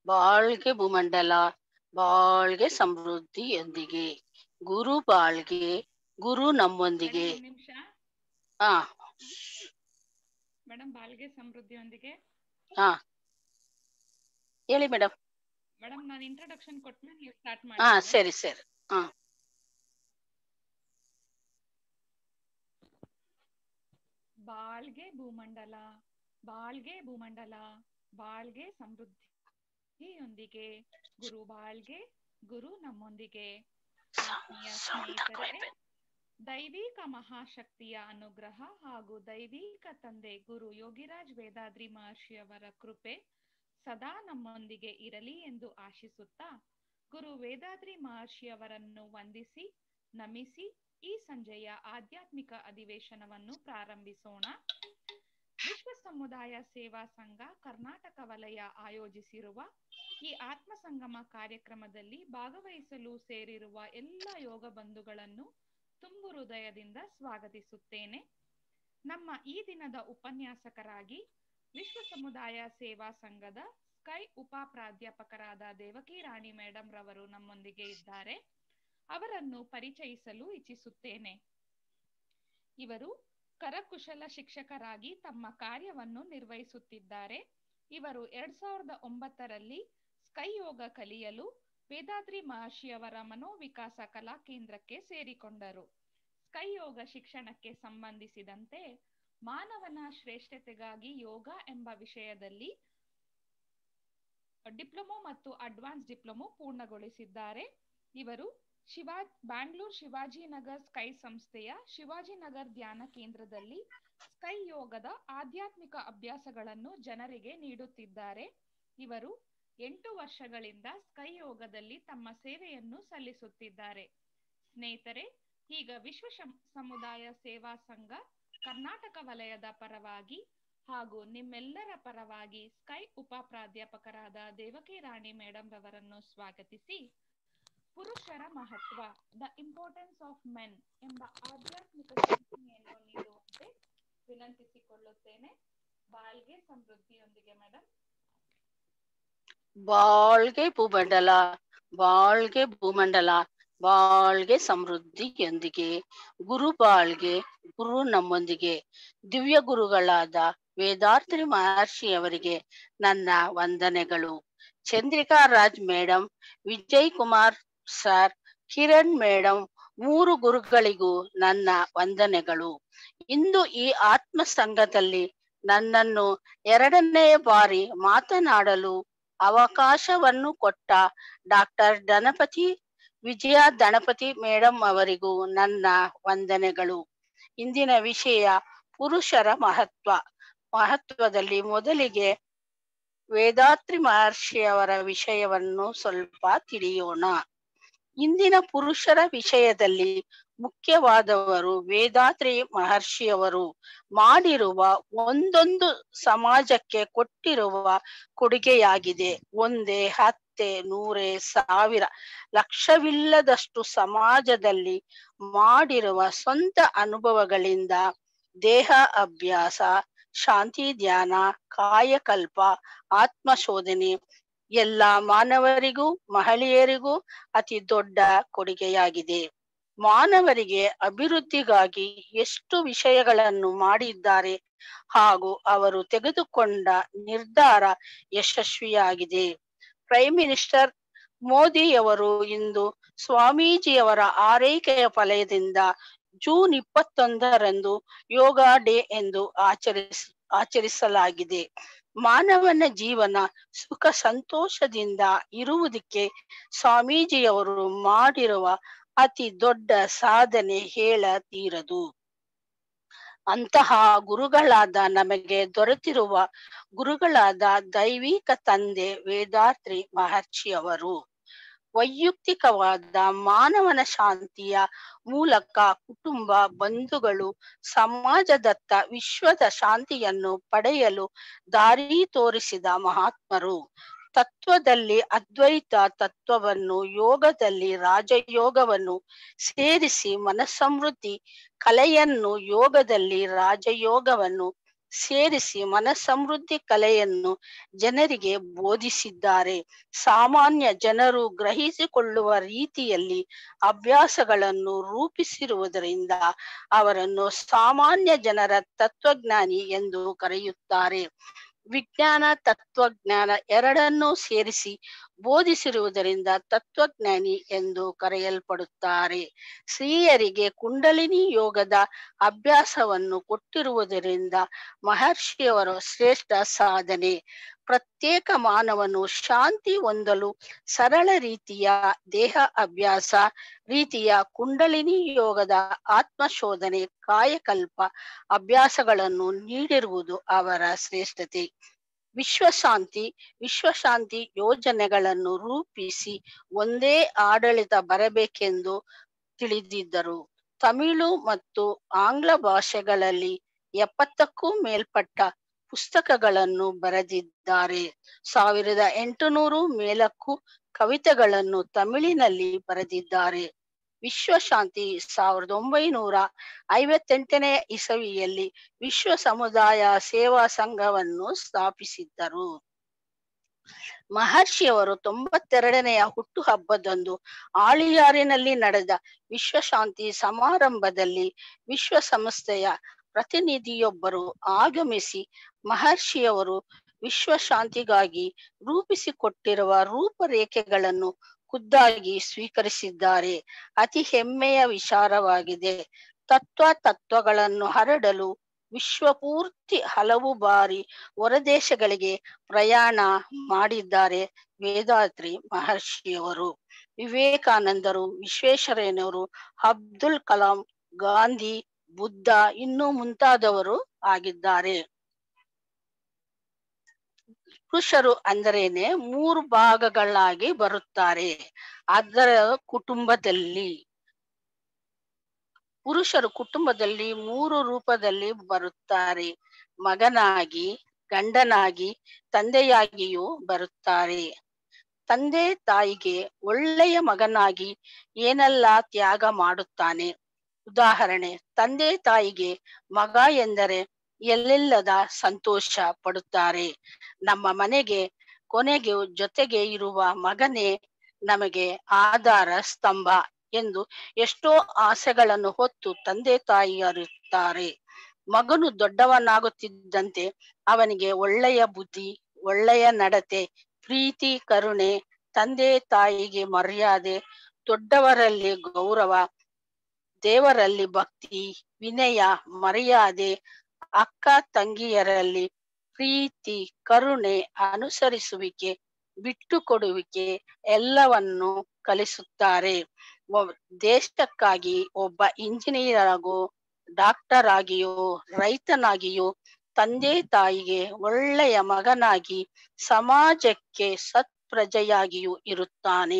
ಬಾಳ್ಗೆ ಭೂಮಂಡಲ ಬಾಳ್ಗೆ ಸಮೃದ್ಧಿಯೊಂದಿಗೆ ಗುರು ಬಾಳ್ಗೆ ಗುರು ನಮ್ಮೊಂದಿಗೆ ಮೇಡಮ್ ಒಂದ್ ನಿಮಿಷ ಹಾ ಮೇಡಮ್ ಬಾಳ್ಗೆ ಸಮೃದ್ಧಿಯೊಂದಿಗೆ ಹಾ ಹೇಳಿ ಮೇಡಮ್ ಮೇಡಮ್ ನಾನು ಇಂಟ್ರೊಡಕ್ಷನ್ ಕೊಟ್ಮೇಲೆ ನೀವು ಸ್ಟಾರ್ಟ್ ಹಾ ಮಾಡಿ ಸರಿ ಸರಿ ಹಾ ಬಾಳ್ಗೆ ಭೂಮಂಡಲ ಬಾಳ್ಗೆ ಭೂಮಂಡಲ ಬಾಳ್ಗೆ ಸಮೃದ್ಧಿಯೊಂದಿಗೆ ಗುರು ಬಾಳ್ಗೆ ಗುರು ನಮ್ಮೊಂದಿಗೆ ಆತ್ಮೀಯ ಸ್ನೇಹಿತರೆ ದೈವಿಕ ಮಹಾಶಕ್ತಿಯ ಅನುಗ್ರಹ ಹಾಗೂ ದೈವಿಕ ತಂದೆ ಗುರು ಯೋಗಿರಾಜ್ ವೇದಾದ್ರಿ ಮಹರ್ಷಿಯವರ ಕೃಪೆ ಸದಾ ನಮ್ಮೊಂದಿಗೆ ಇರಲಿ ಎಂದು ಆಶಿಸುತ್ತಾ ಗುರು ವೇದಾದ್ರಿ ಮಹರ್ಷಿಯವರನ್ನು ವಂದಿಸಿ ನಮಿಸಿ ಈ ಸಂಜೆಯ ಆಧ್ಯಾತ್ಮಿಕ ಅಧಿವೇಶನವನ್ನು ಪ್ರಾರಂಭಿಸೋಣ ವಿಶ್ವ ಸಮುದಾಯ ಸೇವಾ ಸಂಘ ಕರ್ನಾಟಕ ವಲಯ ಆಯೋಜಿಸಿರುವ ಈ ಆತ್ಮ ಸಂಗಮ ಕಾರ್ಯಕ್ರಮದಲ್ಲಿ ಭಾಗವಹಿಸಲು ಸೇರಿರುವ ಎಲ್ಲ ಯೋಗ ಬಂಧುಗಳನ್ನು ತುಂಬು ಹೃದಯದಿಂದ ಸ್ವಾಗತಿಸುತ್ತೇನೆ ನಮ್ಮ ಈ ದಿನದ ಉಪನ್ಯಾಸಕರಾಗಿ ವಿಶ್ವ ಸಮುದಾಯ ಸೇವಾ ಸಂಘದ ಸ್ಕೈ ಉಪ ಪ್ರಾಧ್ಯಾಪಕರಾದ ದೇವಕಿ ರಾಣಿ ಮೇಡಮ್ ರವರು ನಮ್ಮೊಂದಿಗೆ ಇದ್ದಾರೆ ಅವರನ್ನು ಪರಿಚಯಿಸಲು ಇಚ್ಛಿಸುತ್ತೇನೆ ಇವರು ಕರಕುಶಲ ಶಿಕ್ಷಕರಾಗಿ ತಮ್ಮ ಕಾರ್ಯವನ್ನು ನಿರ್ವಹಿಸುತ್ತಿದ್ದಾರೆ ಇವರು ಎರಡ್ ಸಾವಿರದ ಒಂಬತ್ತರಲ್ಲಿ ಸ್ಕೈ ಯೋಗ ಕಲಿಯಲು ವೇದಾದ್ರಿ ಮಹರ್ಷಿಯವರ ಮನೋವಿಕಾಸ ಕಲಾ ಕೇಂದ್ರಕ್ಕೆ ಸೇರಿಕೊಂಡರು ಸ್ಕೈ ಯೋಗ ಶಿಕ್ಷಣಕ್ಕೆ ಸಂಬಂಧಿಸಿದಂತೆ ಮಾನವನ ಶ್ರೇಷ್ಠತೆಗಾಗಿ ಯೋಗ ಎಂಬ ವಿಷಯದಲ್ಲಿ ಡಿಪ್ಲೊಮೊ ಮತ್ತು ಅಡ್ವಾನ್ಸ್ ಡಿಪ್ಲೊಮೊ ಪೂರ್ಣಗೊಳಿಸಿದ್ದಾರೆ ಇವರು ಶಿವಾ ಬ್ಯಾಂಗ್ಳೂರ್ ಶಿವಾಜಿನಗರ್ ಸ್ಕೈ ಸಂಸ್ಥೆಯ ಶಿವಾಜಿನಗರ್ ಧ್ಯಾನ ಕೇಂದ್ರದಲ್ಲಿ ಸ್ಕೈ ಯೋಗದ ಆಧ್ಯಾತ್ಮಿಕ ಅಭ್ಯಾಸಗಳನ್ನು ಜನರಿಗೆ ನೀಡುತ್ತಿದ್ದಾರೆ ಇವರು ಎಂಟು ವರ್ಷಗಳಿಂದ ಸ್ಕೈ ಯೋಗದಲ್ಲಿ ತಮ್ಮ ಸೇವೆಯನ್ನು ಸಲ್ಲಿಸುತ್ತಿದ್ದಾರೆ ಸ್ನೇಹಿತರೆ ಈಗ ವಿಶ್ವ ಶಂ- ಸಮುದಾಯ ಸೇವಾ ಸಂಘ ಕರ್ನಾಟಕ ವಲಯದ ಪರವಾಗಿ ಹಾಗೂ ನಿಮ್ಮೆಲ್ಲರ ಪರವಾಗಿ ಸ್ಕೈ ಉಪ ಪ್ರಾಧ್ಯಾಪಕರಾದ ದೇವಕಿ ರಾಣಿ ಮೇಡಮ್ ರವರನ್ನು ಸ್ವಾಗತಿಸಿ ಪುರುಷರ ಮಹತ್ವ ದ ಇಂಪಾರ್ಟೆನ್ಸ್ ಆಫ್ ಮೆನ್ ಎಂಬ ಆಧ್ಯಾತ್ಮಿಕ ಚಿಂತನೆಯನ್ನು ನೀಡುವಂತೆ ವಿನಂತಿಸಿಕೊಳ್ಳುತ್ತೇನೆ ಬಾಳ್ಗೆ ಸಮೃದ್ಧಿಯೊಂದಿಗೆ ಮೇಡಮ್ ಬಾಳ್ಗೆ ಭೂಮಂಡಲ ಬಾಳ್ಗೆ ಭೂಮಂಡಲ ಬಾಳ್ಗೆ ಸಮೃದ್ಧಿಯೊಂದಿಗೆ ಗುರು ಬಾಳ್ಗೆ ಗುರು ನಮ್ಮೊಂದಿಗೆ ದಿವ್ಯ ಗುರುಗಳಾದ ವೇದಾರ್ಥಿ ಮಹರ್ಷಿಯವರಿಗೆ ನನ್ನ ವಂದನೆಗಳು Chandrika Raj madam Vijay Kumar sir Kiran madam ಮೂರು ಗುರುಗಳಿಗೂ ನನ್ನ ವಂದನೆಗಳು ಇಂದು ಈ ಆತ್ಮ ಸಂಘದಲ್ಲಿ ನನ್ನನ್ನು ಎರಡನೇ ಬಾರಿ ಮಾತನಾಡಲು ಅವಕಾಶವನ್ನು ಕೊಟ್ಟ ಡಾಕ್ಟರ್ ಗಣಪತಿ ವಿಜಯ ಗಣಪತಿ ಮೇಡಮ್ ಅವರಿಗೂ ನನ್ನ ವಂದನೆಗಳು ಇಂದಿನ ವಿಷಯ ಪುರುಷರ ಮಹತ್ವ ಮಹತ್ವದಲ್ಲಿ ಮೊದಲಿಗೆ ವೇದಾತ್ರಿ ಮಹರ್ಷಿಯವರ ವಿಷಯವನ್ನು ಸ್ವಲ್ಪ ತಿಳಿಯೋಣ ಇಂದಿನ ಪುರುಷರ ವಿಷಯದಲ್ಲಿ ಮುಖ್ಯವಾದವರು ವೇದಾತ್ರಿ ಮಹರ್ಷಿಯವರು ಮಾಡಿರುವ ಒಂದೊಂದು ಸಮಾಜಕ್ಕೆ ಕೊಟ್ಟಿರುವ ಕೊಡುಗೆಯಾಗಿದೆ ಒಂದೇ ಹತ್ತೆ ನೂರೇ ಸಾವಿರ ಲಕ್ಷವಿಲ್ಲದಷ್ಟು ಸಮಾಜದಲ್ಲಿ ಮಾಡಿರುವ ಸ್ವಂತ ಅನುಭವಗಳಿಂದ ದೇಹ ಅಭ್ಯಾಸ ಶಾಂತಿ ಧ್ಯಾನ ಕಾಯಕಲ್ಪ ಆತ್ಮಶೋಧನೆ ಎಲ್ಲ ಮಾನವರಿಗೂ ಮಹಿಳೆಯರಿಗೂ ಅತಿ ದೊಡ್ಡ ಕೊಡುಗೆಯಾಗಿದೆ ಮಾನವರಿಗೆ ಅಭಿವೃದ್ಧಿಗಾಗಿ ಎಷ್ಟು ವಿಷಯಗಳನ್ನು ಮಾಡಿದ್ದಾರೆ ಹಾಗೂ ಅವರು ತೆಗೆದುಕೊಂಡ ನಿರ್ಧಾರ ಯಶಸ್ವಿಯಾಗಿದೆ ಪ್ರೈಮ್ ಮಿನಿಸ್ಟರ್ ಮೋದಿಯವರು ಇಂದು ಸ್ವಾಮೀಜಿಯವರ ಆರೈಕೆಯ ಫಲದಿಂದ ಜೂನ್ ಇಪ್ಪತ್ತೊಂದರಂದು ಯೋಗ ಡೇ ಎಂದು ಆಚರಿಸ ಆಚರಿಸಲಾಗಿದೆ ಮಾನವನ ಜೀವನ ಸುಖ ಸಂತೋಷದಿಂದ ಇರುವುದಕ್ಕೆ ಸ್ವಾಮೀಜಿಯವರು ಮಾಡಿರುವ ಅತಿ ದೊಡ್ಡ ಸಾಧನೆ ಹೇಳ ತೀರದು ಅಂತಹ ಗುರುಗಳಾದ ನಮಗೆ ದೊರೆತಿರುವ ಗುರುಗಳಾದ ದೈವಿಕ ತಂದೆ ವೇದಾತ್ರಿ ಮಹರ್ಷಿಯವರು ವೈಯಕ್ತಿಕವಾದ ಮಾನವನ ಶಾಂತಿಯ ಮೂಲಕ ಕುಟುಂಬ ಬಂಧುಗಳು ಸಮಾಜದತ್ತ ವಿಶ್ವದ ಶಾಂತಿಯನ್ನು ಪಡೆಯಲು ದಾರಿ ತೋರಿಸಿದ ಮಹಾತ್ಮರು ತತ್ವದಲ್ಲಿ ಅದ್ವೈತ ತತ್ವವನ್ನು ಯೋಗದಲ್ಲಿ ರಾಜಯೋಗವನ್ನು ಸೇರಿಸಿ ಮನಸ್ಸಮೃದ್ಧಿ ಕಲೆಯನ್ನು ಯೋಗದಲ್ಲಿ ರಾಜಯೋಗವನ್ನು ಸೇರಿಸಿ ಮನಸಮೃದ್ಧಿ ಕಲೆಯನ್ನು ಜನರಿಗೆ ಬೋಧಿಸಿದ್ದಾರೆ ಸಾಮಾನ್ಯ ಜನರು ಗ್ರಹಿಸಿಕೊಳ್ಳುವ ರೀತಿಯಲ್ಲಿ ಅಭ್ಯಾಸಗಳನ್ನು ರೂಪಿಸಿರುವುದರಿಂದ ಅವರನ್ನು ಸಾಮಾನ್ಯ ಜನರ ತತ್ವಜ್ಞಾನಿ ಎಂದು ಕರೆಯುತ್ತಾರೆ ವಿಜ್ಞಾನ ತತ್ವಜ್ಞಾನ ಎರಡನ್ನೂ ಸೇರಿಸಿ ಬೋಧಿಸಿರುವುದರಿಂದ ತತ್ವಜ್ಞಾನಿ ಎಂದು ಕರೆಯಲ್ಪಡುತ್ತಾರೆ ಸ್ತ್ರೀಯರಿಗೆ ಕುಂಡಲಿನಿ ಯೋಗದ ಅಭ್ಯಾಸವನ್ನು ಕೊಟ್ಟಿರುವುದರಿಂದ ಮಹರ್ಷಿಯವರ ಶ್ರೇಷ್ಠ ಸಾಧನೆ ಪ್ರತ್ಯೇಕ ಮಾನವನು ಶಾಂತಿ ಹೊಂದಲು ಸರಳ ರೀತಿಯ ದೇಹ ಅಭ್ಯಾಸ ರೀತಿಯ ಕುಂಡಲಿನಿ ಯೋಗದ ಆತ್ಮಶೋಧನೆ ಕಾಯಕಲ್ಪ ಅಭ್ಯಾಸಗಳನ್ನು ನೀಡಿರುವುದು ಅವರ ಶ್ರೇಷ್ಠತೆ ವಿಶ್ವಶಾಂತಿ ವಿಶ್ವಶಾಂತಿ ಯೋಜನೆಗಳನ್ನು ರೂಪಿಸಿ ಒಂದೇ ಆಡಳಿತ ಬರಬೇಕೆಂದು ತಿಳಿದಿದ್ದರು ತಮಿಳು ಮತ್ತು ಆಂಗ್ಲ ಭಾಷೆಗಳಲ್ಲಿ ಎಪ್ಪತ್ತಕ್ಕೂ ಮೇಲ್ಪಟ್ಟ ಪುಸ್ತಕಗಳನ್ನು ಬರೆದಿದ್ದಾರೆ ಸಾವಿರದ ಎಂಟುನೂರು ಮೇಲಕ್ಕೂ ಕವಿತೆಗಳನ್ನು ತಮಿಳಿನಲ್ಲಿ ಬರೆದಿದ್ದಾರೆ ವಿಶ್ವಶಾಂತಿ ಸಾವಿರದ ಒಂಬೈನೂರ ಐವತ್ತೆಂಟನೇ ಇಸವಿಯಲ್ಲಿ ವಿಶ್ವ ಸಮುದಾಯ ಸೇವಾ ಸಂಘವನ್ನು ಸ್ಥಾಪಿಸಿದ್ದರು ಮಹರ್ಷಿಯವರು ತೊಂಬತ್ತೆರಡನೆಯ ಹುಟ್ಟು ಹಬ್ಬದಂದು ಆಳಿಯಾರಿನಲ್ಲಿ ನಡೆದ ವಿಶ್ವಶಾಂತಿ ಸಮಾರಂಭದಲ್ಲಿ ವಿಶ್ವಸಂಸ್ಥೆಯ ಪ್ರತಿನಿಧಿಯೊಬ್ಬರು ಆಗಮಿಸಿ ಮಹರ್ಷಿಯವರು ವಿಶ್ವಶಾಂತಿಗಾಗಿ ರೂಪಿಸಿಕೊಟ್ಟಿರುವ ರೂಪರೇಖೆಗಳನ್ನು ಖುದ್ದಾಗಿ ಸ್ವೀಕರಿಸಿದ್ದಾರೆ ಅತಿ ಹೆಮ್ಮೆಯ ವಿಚಾರವಾಗಿದೆ ತತ್ವ ತತ್ವಗಳನ್ನು ಹರಡಲು ವಿಶ್ವಪೂರ್ತಿ ಹಲವು ಬಾರಿ ಹೊರದೇಶಗಳಿಗೆ ಪ್ರಯಾಣ ಮಾಡಿದ್ದಾರೆ ವೇದಾದ್ರಿ ಮಹರ್ಷಿಯವರು ವಿವೇಕಾನಂದರು ವಿಶ್ವೇಶ್ವರಯ್ಯನವರು ಅಬ್ದುಲ್ ಕಲಾಂ ಗಾಂಧಿ ಬುದ್ಧ ಇನ್ನೂ ಮುಂತಾದವರು ಆಗಿದ್ದಾರೆ ಪುರುಷರು ಅಂದರೇನೆ ಮೂರು ಭಾಗಗಳಾಗಿ ಬರುತ್ತಾರೆ ಅದರ ಕುಟುಂಬದಲ್ಲಿ ಪುರುಷರು ಕುಟುಂಬದಲ್ಲಿ ಮೂರು ರೂಪದಲ್ಲಿ ಬರುತ್ತಾರೆ ಮಗನಾಗಿ ಗಂಡನಾಗಿ ತಂದೆಯಾಗಿಯೂ ಬರುತ್ತಾರೆ ತಂದೆ ತಾಯಿಗೆ ಒಳ್ಳೆಯ ಮಗನಾಗಿ ಏನೆಲ್ಲ ತ್ಯಾಗ ಮಾಡುತ್ತಾನೆ ಉದಾಹರಣೆ ತಂದೆ ತಾಯಿಗೆ ಮಗ ಎಂದರೆ ಎಲ್ಲೆಲ್ಲದ ಸಂತೋಷ ಪಡುತ್ತಾರೆ ನಮ್ಮ ಮನೆಗೆ ಕೊನೆಗೆ ಜೊತೆಗೆ ಇರುವ ಮಗನೇ ನಮಗೆ ಆಧಾರ ಸ್ತಂಭ ಎಂದು ಎಷ್ಟೋ ಆಸೆಗಳನ್ನು ಹೊತ್ತು ತಂದೆ ತಾಯಿಯರಿರುತ್ತಾರೆ ಮಗನು ದೊಡ್ಡವನಾಗುತ್ತಿದ್ದಂತೆ ಅವನಿಗೆ ಒಳ್ಳೆಯ ಬುದ್ಧಿ ಒಳ್ಳೆಯ ನಡತೆ ಪ್ರೀತಿ ಕರುಣೆ ತಂದೆ ತಾಯಿಗೆ ಮರ್ಯಾದೆ ದೊಡ್ಡವರಲ್ಲಿ ಗೌರವ ದೇವರಲ್ಲಿ ಭಕ್ತಿ ವಿನಯ ಮರ್ಯಾದೆ ಅಕ್ಕ ತಂಗಿಯರಲ್ಲಿ ಪ್ರೀತಿ ಕರುಣೆ ಅನುಸರಿಸುವಿಕೆ ಬಿಟ್ಟು ಕೊಡುವಿಕೆ ಎಲ್ಲವನ್ನು ಕಲಿಸುತ್ತಾರೆ ದೇಶಕ್ಕಾಗಿ ಒಬ್ಬ ಇಂಜಿನಿಯರ್ ಆಗೋ ಡಾಕ್ಟರ್ ಆಗಿಯೋ ರೈತನಾಗಿಯೋ ತಂದೆ ತಾಯಿಗೆ ಒಳ್ಳೆಯ ಮಗನಾಗಿ ಸಮಾಜಕ್ಕೆ ಸತ್ಪ್ರಜೆಯಾಗಿಯೂ ಇರುತ್ತಾನೆ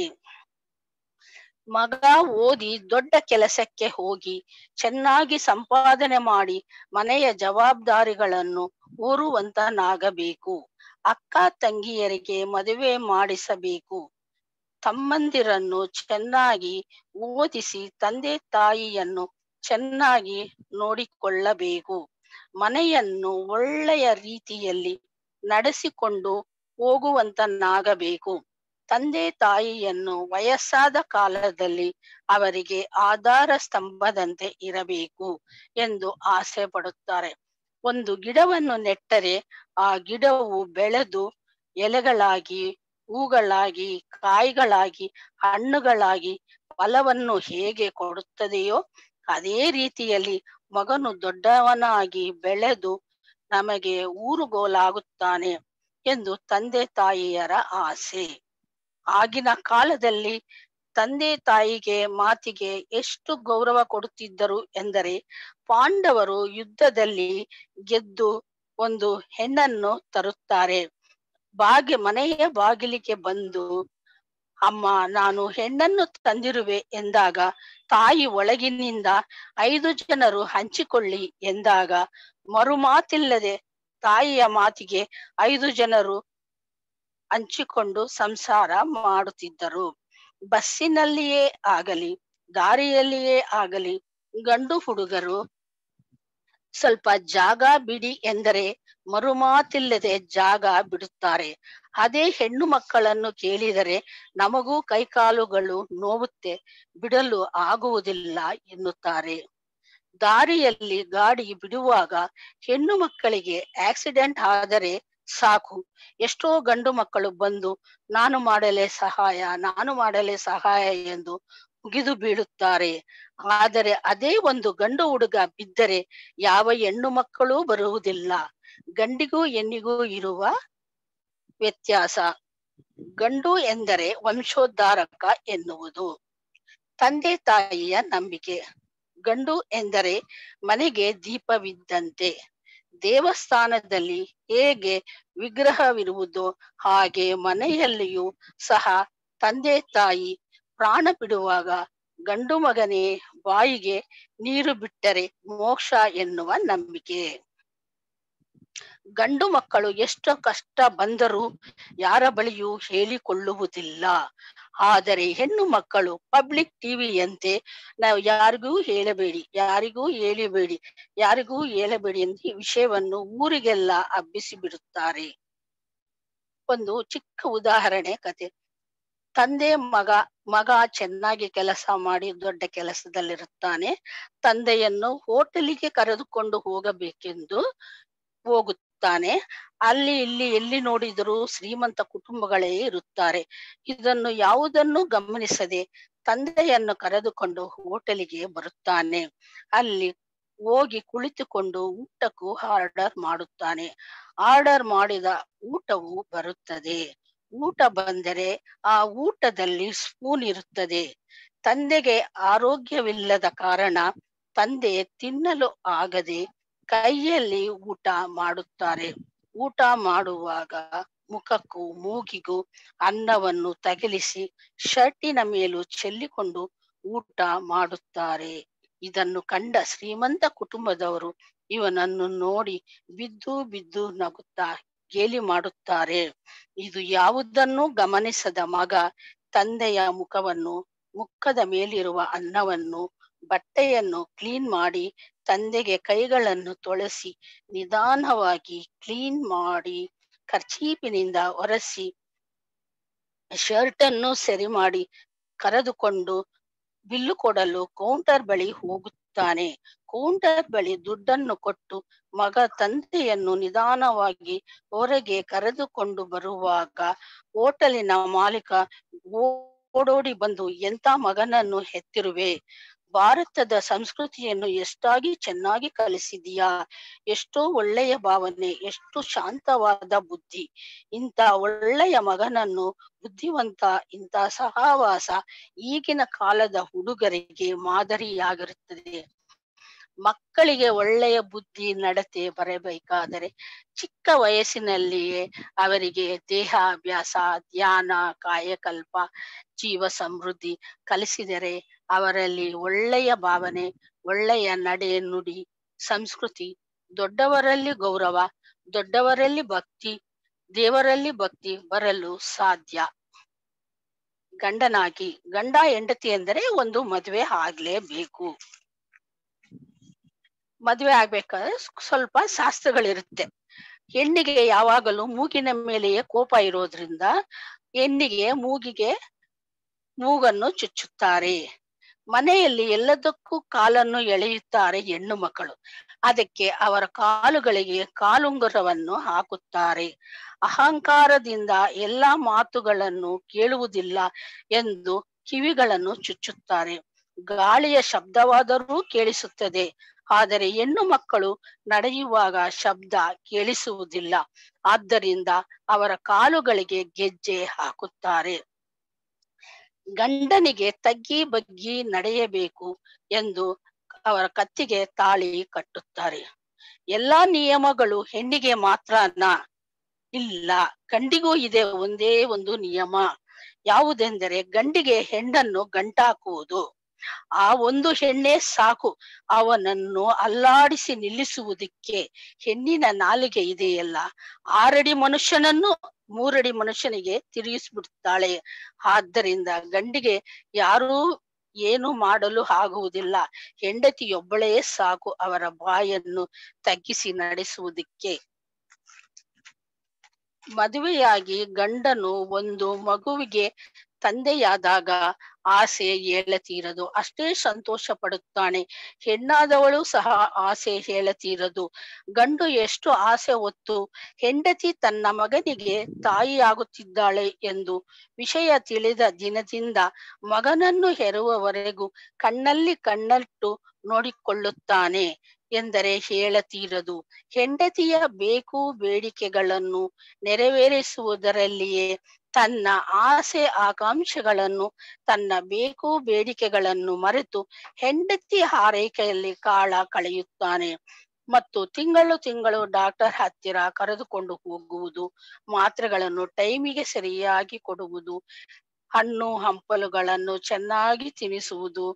ಮಗ ಓದಿ ದೊಡ್ಡ ಕೆಲಸಕ್ಕೆ ಹೋಗಿ ಚೆನ್ನಾಗಿ ಸಂಪಾದನೆ ಮಾಡಿ ಮನೆಯ ಜವಾಬ್ದಾರಿಗಳನ್ನು ಹೊರುವಂತನಾಗಬೇಕು ಅಕ್ಕ ತಂಗಿಯರಿಗೆ ಮದುವೆ ಮಾಡಿಸಬೇಕು ತಮ್ಮಂದಿರನ್ನು ಚೆನ್ನಾಗಿ ಓದಿಸಿ ತಂದೆ ತಾಯಿಯನ್ನು ಚೆನ್ನಾಗಿ ನೋಡಿಕೊಳ್ಳಬೇಕು ಮನೆಯನ್ನು ಒಳ್ಳೆಯ ರೀತಿಯಲ್ಲಿ ನಡೆಸಿಕೊಂಡು ಹೋಗುವಂತನಾಗಬೇಕು ತಂದೆ ತಾಯಿಯನ್ನು ವಯಸ್ಸಾದ ಕಾಲದಲ್ಲಿ ಅವರಿಗೆ ಆಧಾರ ಸ್ತಂಭದಂತೆ ಇರಬೇಕು ಎಂದು ಆಸೆ ಪಡುತ್ತಾರೆ ಒಂದು ಗಿಡವನ್ನು ನೆಟ್ಟರೆ ಆ ಗಿಡವು ಬೆಳೆದು ಎಲೆಗಳಾಗಿ ಹೂಗಳಾಗಿ ಕಾಯಿಗಳಾಗಿ ಹಣ್ಣುಗಳಾಗಿ ಫಲವನ್ನು ಹೇಗೆ ಕೊಡುತ್ತದೆಯೋ ಅದೇ ರೀತಿಯಲ್ಲಿ ಮಗನು ದೊಡ್ಡವನಾಗಿ ಬೆಳೆದು ನಮಗೆ ಊರುಗೋಲಾಗುತ್ತಾನೆ ಎಂದು ತಂದೆ ತಾಯಿಯರ ಆಸೆ ಆಗಿನ ಕಾಲದಲ್ಲಿ ತಂದೆ ತಾಯಿಗೆ ಮಾತಿಗೆ ಎಷ್ಟು ಗೌರವ ಕೊಡುತ್ತಿದ್ದರು ಎಂದರೆ ಪಾಂಡವರು ಯುದ್ಧದಲ್ಲಿ ಗೆದ್ದು ಒಂದು ಹೆಣ್ಣನ್ನು ತರುತ್ತಾರೆ ಬಾಗಿ ಮನೆಯ ಬಾಗಿಲಿಗೆ ಬಂದು ಅಮ್ಮ ನಾನು ಹೆಣ್ಣನ್ನು ತಂದಿರುವೆ ಎಂದಾಗ ತಾಯಿ ಒಳಗಿನಿಂದ ಐದು ಜನರು ಹಂಚಿಕೊಳ್ಳಿ ಎಂದಾಗ ಮರುಮಾತಿಲ್ಲದೆ ತಾಯಿಯ ಮಾತಿಗೆ ಐದು ಜನರು ಹಂಚಿಕೊಂಡು ಸಂಸಾರ ಮಾಡುತ್ತಿದ್ದರು ಬಸ್ಸಿನಲ್ಲಿಯೇ ಆಗಲಿ ದಾರಿಯಲ್ಲಿಯೇ ಆಗಲಿ ಗಂಡು ಹುಡುಗರು ಸ್ವಲ್ಪ ಜಾಗ ಬಿಡಿ ಎಂದರೆ ಮರುಮಾತಿಲ್ಲದೆ ಜಾಗ ಬಿಡುತ್ತಾರೆ ಅದೇ ಹೆಣ್ಣು ಮಕ್ಕಳನ್ನು ಕೇಳಿದರೆ ನಮಗೂ ಕೈಕಾಲುಗಳು ನೋವುತ್ತೆ ಬಿಡಲು ಆಗುವುದಿಲ್ಲ ಎನ್ನುತ್ತಾರೆ ದಾರಿಯಲ್ಲಿ ಗಾಡಿ ಬಿಡುವಾಗ ಹೆಣ್ಣು ಮಕ್ಕಳಿಗೆ ಆಕ್ಸಿಡೆಂಟ್ ಆದರೆ ಸಾಕು ಎಷ್ಟೋ ಗಂಡು ಮಕ್ಕಳು ಬಂದು ನಾನು ಮಾಡಲೇ ಸಹಾಯ ನಾನು ಮಾಡಲೇ ಸಹಾಯ ಎಂದು ಮುಗಿದು ಬೀಳುತ್ತಾರೆ ಆದರೆ ಅದೇ ಒಂದು ಗಂಡು ಹುಡುಗ ಬಿದ್ದರೆ ಯಾವ ಹೆಣ್ಣು ಮಕ್ಕಳೂ ಬರುವುದಿಲ್ಲ ಗಂಡಿಗೂ ಹೆಣ್ಣಿಗೂ ಇರುವ ವ್ಯತ್ಯಾಸ ಗಂಡು ಎಂದರೆ ವಂಶೋದ್ಧಾರಕ ಎನ್ನುವುದು ತಂದೆ ತಾಯಿಯ ನಂಬಿಕೆ ಗಂಡು ಎಂದರೆ ಮನೆಗೆ ದೀಪವಿದ್ದಂತೆ ದೇವಸ್ಥಾನದಲ್ಲಿ ಹೇಗೆ ವಿಗ್ರಹವಿರುವುದೋ ಹಾಗೆ ಮನೆಯಲ್ಲಿಯೂ ಸಹ ತಂದೆ ತಾಯಿ ಪ್ರಾಣ ಬಿಡುವಾಗ ಗಂಡು ಮಗನೇ ಬಾಯಿಗೆ ನೀರು ಬಿಟ್ಟರೆ ಮೋಕ್ಷ ಎನ್ನುವ ನಂಬಿಕೆ ಗಂಡು ಮಕ್ಕಳು ಎಷ್ಟು ಕಷ್ಟ ಬಂದರೂ ಯಾರ ಬಳಿಯೂ ಹೇಳಿಕೊಳ್ಳುವುದಿಲ್ಲ ಆದರೆ ಹೆಣ್ಣು ಮಕ್ಕಳು ಪಬ್ಲಿಕ್ ಟಿವಿಯಂತೆ ನಾವು ಯಾರಿಗೂ ಹೇಳಬೇಡಿ ಯಾರಿಗೂ ಹೇಳಿಬೇಡಿ ಯಾರಿಗೂ ಹೇಳಬೇಡಿ ಎಂದು ಈ ವಿಷಯವನ್ನು ಊರಿಗೆಲ್ಲ ಹಬ್ಬಿಸಿ ಬಿಡುತ್ತಾರೆ ಒಂದು ಚಿಕ್ಕ ಉದಾಹರಣೆ ಕತೆ ತಂದೆ ಮಗ ಮಗ ಚೆನ್ನಾಗಿ ಕೆಲಸ ಮಾಡಿ ದೊಡ್ಡ ಕೆಲಸದಲ್ಲಿರುತ್ತಾನೆ ತಂದೆಯನ್ನು ಹೋಟೆಲಿಗೆ ಕರೆದುಕೊಂಡು ಹೋಗಬೇಕೆಂದು ಹೋಗುತ್ತಾನೆ ಅಲ್ಲಿ ಇಲ್ಲಿ ಎಲ್ಲಿ ನೋಡಿದರೂ ಶ್ರೀಮಂತ ಕುಟುಂಬಗಳೇ ಇರುತ್ತಾರೆ ಇದನ್ನು ಯಾವುದನ್ನು ಗಮನಿಸದೆ ತಂದೆಯನ್ನು ಕರೆದುಕೊಂಡು ಹೋಟೆಲಿಗೆ ಬರುತ್ತಾನೆ ಅಲ್ಲಿ ಹೋಗಿ ಕುಳಿತುಕೊಂಡು ಊಟಕ್ಕೂ ಆರ್ಡರ್ ಮಾಡುತ್ತಾನೆ ಆರ್ಡರ್ ಮಾಡಿದ ಊಟವು ಬರುತ್ತದೆ ಊಟ ಬಂದರೆ ಆ ಊಟದಲ್ಲಿ ಸ್ಪೂನ್ ಇರುತ್ತದೆ ತಂದೆಗೆ ಆರೋಗ್ಯವಿಲ್ಲದ ಕಾರಣ ತಂದೆ ತಿನ್ನಲು ಆಗದೆ ಕೈಯಲ್ಲಿ ಊಟ ಮಾಡುತ್ತಾರೆ ಊಟ ಮಾಡುವಾಗ ಮುಖಕ್ಕೂ ಮೂಗಿಗೂ ಅನ್ನವನ್ನು ತಗಲಿಸಿ ಶರ್ಟಿನ ಮೇಲೂ ಚೆಲ್ಲಿಕೊಂಡು ಊಟ ಮಾಡುತ್ತಾರೆ ಇದನ್ನು ಕಂಡ ಶ್ರೀಮಂತ ಕುಟುಂಬದವರು ಇವನನ್ನು ನೋಡಿ ಬಿದ್ದು ಬಿದ್ದು ನಗುತ್ತಾ ಗೇಲಿ ಮಾಡುತ್ತಾರೆ ಇದು ಯಾವುದನ್ನು ಗಮನಿಸದ ಮಗ ತಂದೆಯ ಮುಖವನ್ನು ಮುಖದ ಮೇಲಿರುವ ಅನ್ನವನ್ನು ಬಟ್ಟೆಯನ್ನು ಕ್ಲೀನ್ ಮಾಡಿ ತಂದೆಗೆ ಕೈಗಳನ್ನು ತೊಳೆಸಿ ನಿಧಾನವಾಗಿ ಕ್ಲೀನ್ ಮಾಡಿ ಖರ್ಚೀಪಿನಿಂದ ಒರೆಸಿ ಶರ್ಟ್ ಅನ್ನು ಸರಿ ಮಾಡಿ ಕರೆದುಕೊಂಡು ಬಿಲ್ಲು ಕೊಡಲು ಕೌಂಟರ್ ಬಳಿ ಹೋಗುತ್ತಾನೆ ಕೌಂಟರ್ ಬಳಿ ದುಡ್ಡನ್ನು ಕೊಟ್ಟು ಮಗ ತಂದೆಯನ್ನು ನಿಧಾನವಾಗಿ ಹೊರಗೆ ಕರೆದುಕೊಂಡು ಬರುವಾಗ ಹೋಟೆಲಿನ ಮಾಲೀಕ ಓಡೋಡಿ ಬಂದು ಎಂತ ಮಗನನ್ನು ಹೆತ್ತಿರುವೆ ಭಾರತದ ಸಂಸ್ಕೃತಿಯನ್ನು ಎಷ್ಟಾಗಿ ಚೆನ್ನಾಗಿ ಕಲಿಸಿದೀಯಾ ಎಷ್ಟೋ ಒಳ್ಳೆಯ ಭಾವನೆ ಎಷ್ಟು ಶಾಂತವಾದ ಬುದ್ಧಿ ಇಂಥ ಒಳ್ಳೆಯ ಮಗನನ್ನು ಬುದ್ಧಿವಂತ ಇಂಥ ಸಹವಾಸ ಈಗಿನ ಕಾಲದ ಹುಡುಗರಿಗೆ ಮಾದರಿಯಾಗಿರುತ್ತದೆ ಮಕ್ಕಳಿಗೆ ಒಳ್ಳೆಯ ಬುದ್ಧಿ ನಡತೆ ಬರಬೇಕಾದರೆ ಚಿಕ್ಕ ವಯಸ್ಸಿನಲ್ಲಿಯೇ ಅವರಿಗೆ ದೇಹಾಭ್ಯಾಸ ಧ್ಯಾನ ಕಾಯಕಲ್ಪ ಜೀವ ಸಮೃದ್ಧಿ ಕಲಿಸಿದರೆ ಅವರಲ್ಲಿ ಒಳ್ಳೆಯ ಭಾವನೆ ಒಳ್ಳೆಯ ನಡೆ ನುಡಿ ಸಂಸ್ಕೃತಿ ದೊಡ್ಡವರಲ್ಲಿ ಗೌರವ ದೊಡ್ಡವರಲ್ಲಿ ಭಕ್ತಿ ದೇವರಲ್ಲಿ ಭಕ್ತಿ ಬರಲು ಸಾಧ್ಯ ಗಂಡನಾಗಿ ಗಂಡ ಹೆಂಡತಿ ಎಂದರೆ ಒಂದು ಮದುವೆ ಆಗ್ಲೇಬೇಕು ಮದುವೆ ಆಗ್ಬೇಕಾದ್ರೆ ಸ್ವಲ್ಪ ಶಾಸ್ತ್ರಗಳಿರುತ್ತೆ ಹೆಣ್ಣಿಗೆ ಯಾವಾಗಲೂ ಮೂಗಿನ ಮೇಲೆಯೇ ಕೋಪ ಇರೋದ್ರಿಂದ ಹೆಣ್ಣಿಗೆ ಮೂಗಿಗೆ ಮೂಗನ್ನು ಚುಚ್ಚುತ್ತಾರೆ ಮನೆಯಲ್ಲಿ ಎಲ್ಲದಕ್ಕೂ ಕಾಲನ್ನು ಎಳೆಯುತ್ತಾರೆ ಹೆಣ್ಣು ಮಕ್ಕಳು ಅದಕ್ಕೆ ಅವರ ಕಾಲುಗಳಿಗೆ ಕಾಲುಂಗುರವನ್ನು ಹಾಕುತ್ತಾರೆ ಅಹಂಕಾರದಿಂದ ಎಲ್ಲಾ ಮಾತುಗಳನ್ನು ಕೇಳುವುದಿಲ್ಲ ಎಂದು ಕಿವಿಗಳನ್ನು ಚುಚ್ಚುತ್ತಾರೆ ಗಾಳಿಯ ಶಬ್ದವಾದರೂ ಕೇಳಿಸುತ್ತದೆ ಆದರೆ ಹೆಣ್ಣು ಮಕ್ಕಳು ನಡೆಯುವಾಗ ಶಬ್ದ ಕೇಳಿಸುವುದಿಲ್ಲ ಆದ್ದರಿಂದ ಅವರ ಕಾಲುಗಳಿಗೆ ಗೆಜ್ಜೆ ಹಾಕುತ್ತಾರೆ ಗಂಡನಿಗೆ ತಗ್ಗಿ ಬಗ್ಗಿ ನಡೆಯಬೇಕು ಎಂದು ಅವರ ಕತ್ತಿಗೆ ತಾಳಿ ಕಟ್ಟುತ್ತಾರೆ ಎಲ್ಲಾ ನಿಯಮಗಳು ಹೆಣ್ಣಿಗೆ ಮಾತ್ರನಾ ಇಲ್ಲ ಗಂಡಿಗೂ ಇದೆ ಒಂದೇ ಒಂದು ನಿಯಮ ಯಾವುದೆಂದರೆ ಗಂಡಿಗೆ ಹೆಣ್ಣನ್ನು ಗಂಟಾಕುವುದು ಆ ಒಂದು ಹೆಣ್ಣೆ ಸಾಕು ಅವನನ್ನು ಅಲ್ಲಾಡಿಸಿ ನಿಲ್ಲಿಸುವುದಕ್ಕೆ ಹೆಣ್ಣಿನ ನಾಲಿಗೆ ಇದೆಯಲ್ಲ ಆರಡಿ ಮನುಷ್ಯನನ್ನು ಮೂರಡಿ ಮನುಷ್ಯನಿಗೆ ತಿರುಗಿಸ್ಬಿಡ್ತಾಳೆ ಆದ್ದರಿಂದ ಗಂಡಿಗೆ ಯಾರೂ ಏನು ಮಾಡಲು ಆಗುವುದಿಲ್ಲ ಹೆಂಡತಿಯೊಬ್ಬಳೇ ಸಾಕು ಅವರ ಬಾಯನ್ನು ತಗ್ಗಿಸಿ ನಡೆಸುವುದಕ್ಕೆ ಮದುವೆಯಾಗಿ ಗಂಡನು ಒಂದು ಮಗುವಿಗೆ ತಂದೆಯಾದಾಗ ಆಸೆ ಹೇಳತೀರದು ಅಷ್ಟೇ ಸಂತೋಷ ಪಡುತ್ತಾನೆ ಹೆಣ್ಣಾದವಳು ಸಹ ಆಸೆ ಹೇಳತೀರದು ಗಂಡು ಎಷ್ಟು ಆಸೆ ಹೊತ್ತು ಹೆಂಡತಿ ತನ್ನ ಮಗನಿಗೆ ತಾಯಿಯಾಗುತ್ತಿದ್ದಾಳೆ ಎಂದು ವಿಷಯ ತಿಳಿದ ದಿನದಿಂದ ಮಗನನ್ನು ಹೆರುವವರೆಗೂ ಕಣ್ಣಲ್ಲಿ ಕಣ್ಣಟ್ಟು ನೋಡಿಕೊಳ್ಳುತ್ತಾನೆ ಎಂದರೆ ಹೇಳತೀರದು ಹೆಂಡತಿಯ ಬೇಕು ಬೇಡಿಕೆಗಳನ್ನು ನೆರವೇರಿಸುವುದರಲ್ಲಿಯೇ ತನ್ನ ಆಸೆ ಆಕಾಂಕ್ಷೆಗಳನ್ನು ತನ್ನ ಬೇಕು ಬೇಡಿಕೆಗಳನ್ನು ಮರೆತು ಹೆಂಡತಿ ಹಾರೈಕೆಯಲ್ಲಿ ಕಾಳ ಕಳೆಯುತ್ತಾನೆ ಮತ್ತು ತಿಂಗಳು ತಿಂಗಳು ಡಾಕ್ಟರ್ ಹತ್ತಿರ ಕರೆದುಕೊಂಡು ಹೋಗುವುದು ಮಾತ್ರೆಗಳನ್ನು ಟೈಮಿಗೆ ಸರಿಯಾಗಿ ಕೊಡುವುದು ಹಣ್ಣು ಹಂಪಲುಗಳನ್ನು ಚೆನ್ನಾಗಿ ತಿನ್ನಿಸುವುದು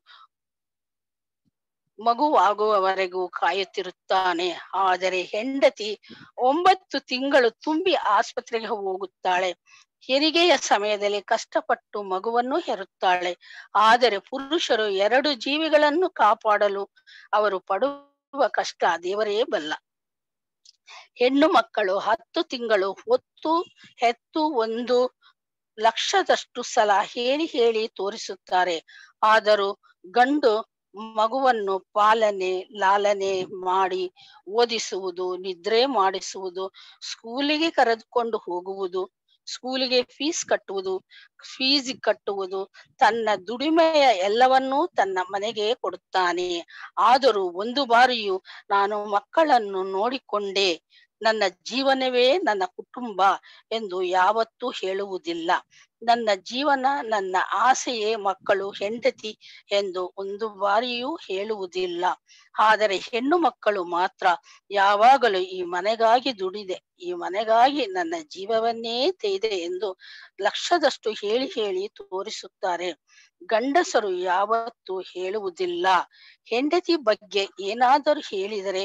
ಮಗುವಾಗುವವರೆಗೂ ಕಾಯುತ್ತಿರುತ್ತಾನೆ ಆದರೆ ಹೆಂಡತಿ ಒಂಬತ್ತು ತಿಂಗಳು ತುಂಬಿ ಆಸ್ಪತ್ರೆಗೆ ಹೋಗುತ್ತಾಳೆ ಹೆರಿಗೆಯ ಸಮಯದಲ್ಲಿ ಕಷ್ಟಪಟ್ಟು ಮಗುವನ್ನು ಹೆರುತ್ತಾಳೆ ಆದರೆ ಪುರುಷರು ಎರಡು ಜೀವಿಗಳನ್ನು ಕಾಪಾಡಲು ಅವರು ಪಡುವ ಕಷ್ಟ ದೇವರೇ ಬಲ್ಲ ಹೆಣ್ಣು ಮಕ್ಕಳು ಹತ್ತು ತಿಂಗಳು ಹೊತ್ತು ಹೆತ್ತು ಒಂದು ಲಕ್ಷದಷ್ಟು ಸಲ ಹೇಳಿ ಹೇಳಿ ತೋರಿಸುತ್ತಾರೆ ಆದರೂ ಗಂಡು ಮಗುವನ್ನು ಪಾಲನೆ ಲಾಲನೆ ಮಾಡಿ ಓದಿಸುವುದು ನಿದ್ರೆ ಮಾಡಿಸುವುದು ಸ್ಕೂಲಿಗೆ ಕರೆದುಕೊಂಡು ಹೋಗುವುದು ಸ್ಕೂಲಿಗೆ ಫೀಸ್ ಕಟ್ಟುವುದು ಫೀಸ್ ಕಟ್ಟುವುದು ತನ್ನ ದುಡಿಮೆಯ ಎಲ್ಲವನ್ನೂ ತನ್ನ ಮನೆಗೆ ಕೊಡುತ್ತಾನೆ ಆದರೂ ಒಂದು ಬಾರಿಯೂ ನಾನು ಮಕ್ಕಳನ್ನು ನೋಡಿಕೊಂಡೆ ನನ್ನ ಜೀವನವೇ ನನ್ನ ಕುಟುಂಬ ಎಂದು ಯಾವತ್ತೂ ಹೇಳುವುದಿಲ್ಲ ನನ್ನ ಜೀವನ ನನ್ನ ಆಸೆಯೇ ಮಕ್ಕಳು ಹೆಂಡತಿ ಎಂದು ಒಂದು ಬಾರಿಯೂ ಹೇಳುವುದಿಲ್ಲ ಆದರೆ ಹೆಣ್ಣು ಮಕ್ಕಳು ಮಾತ್ರ ಯಾವಾಗಲೂ ಈ ಮನೆಗಾಗಿ ದುಡಿದೆ ಈ ಮನೆಗಾಗಿ ನನ್ನ ಜೀವವನ್ನೇ ತೆಯ್ದೆ ಎಂದು ಲಕ್ಷದಷ್ಟು ಹೇಳಿ ಹೇಳಿ ತೋರಿಸುತ್ತಾರೆ ಗಂಡಸರು ಯಾವತ್ತೂ ಹೇಳುವುದಿಲ್ಲ ಹೆಂಡತಿ ಬಗ್ಗೆ ಏನಾದರೂ ಹೇಳಿದರೆ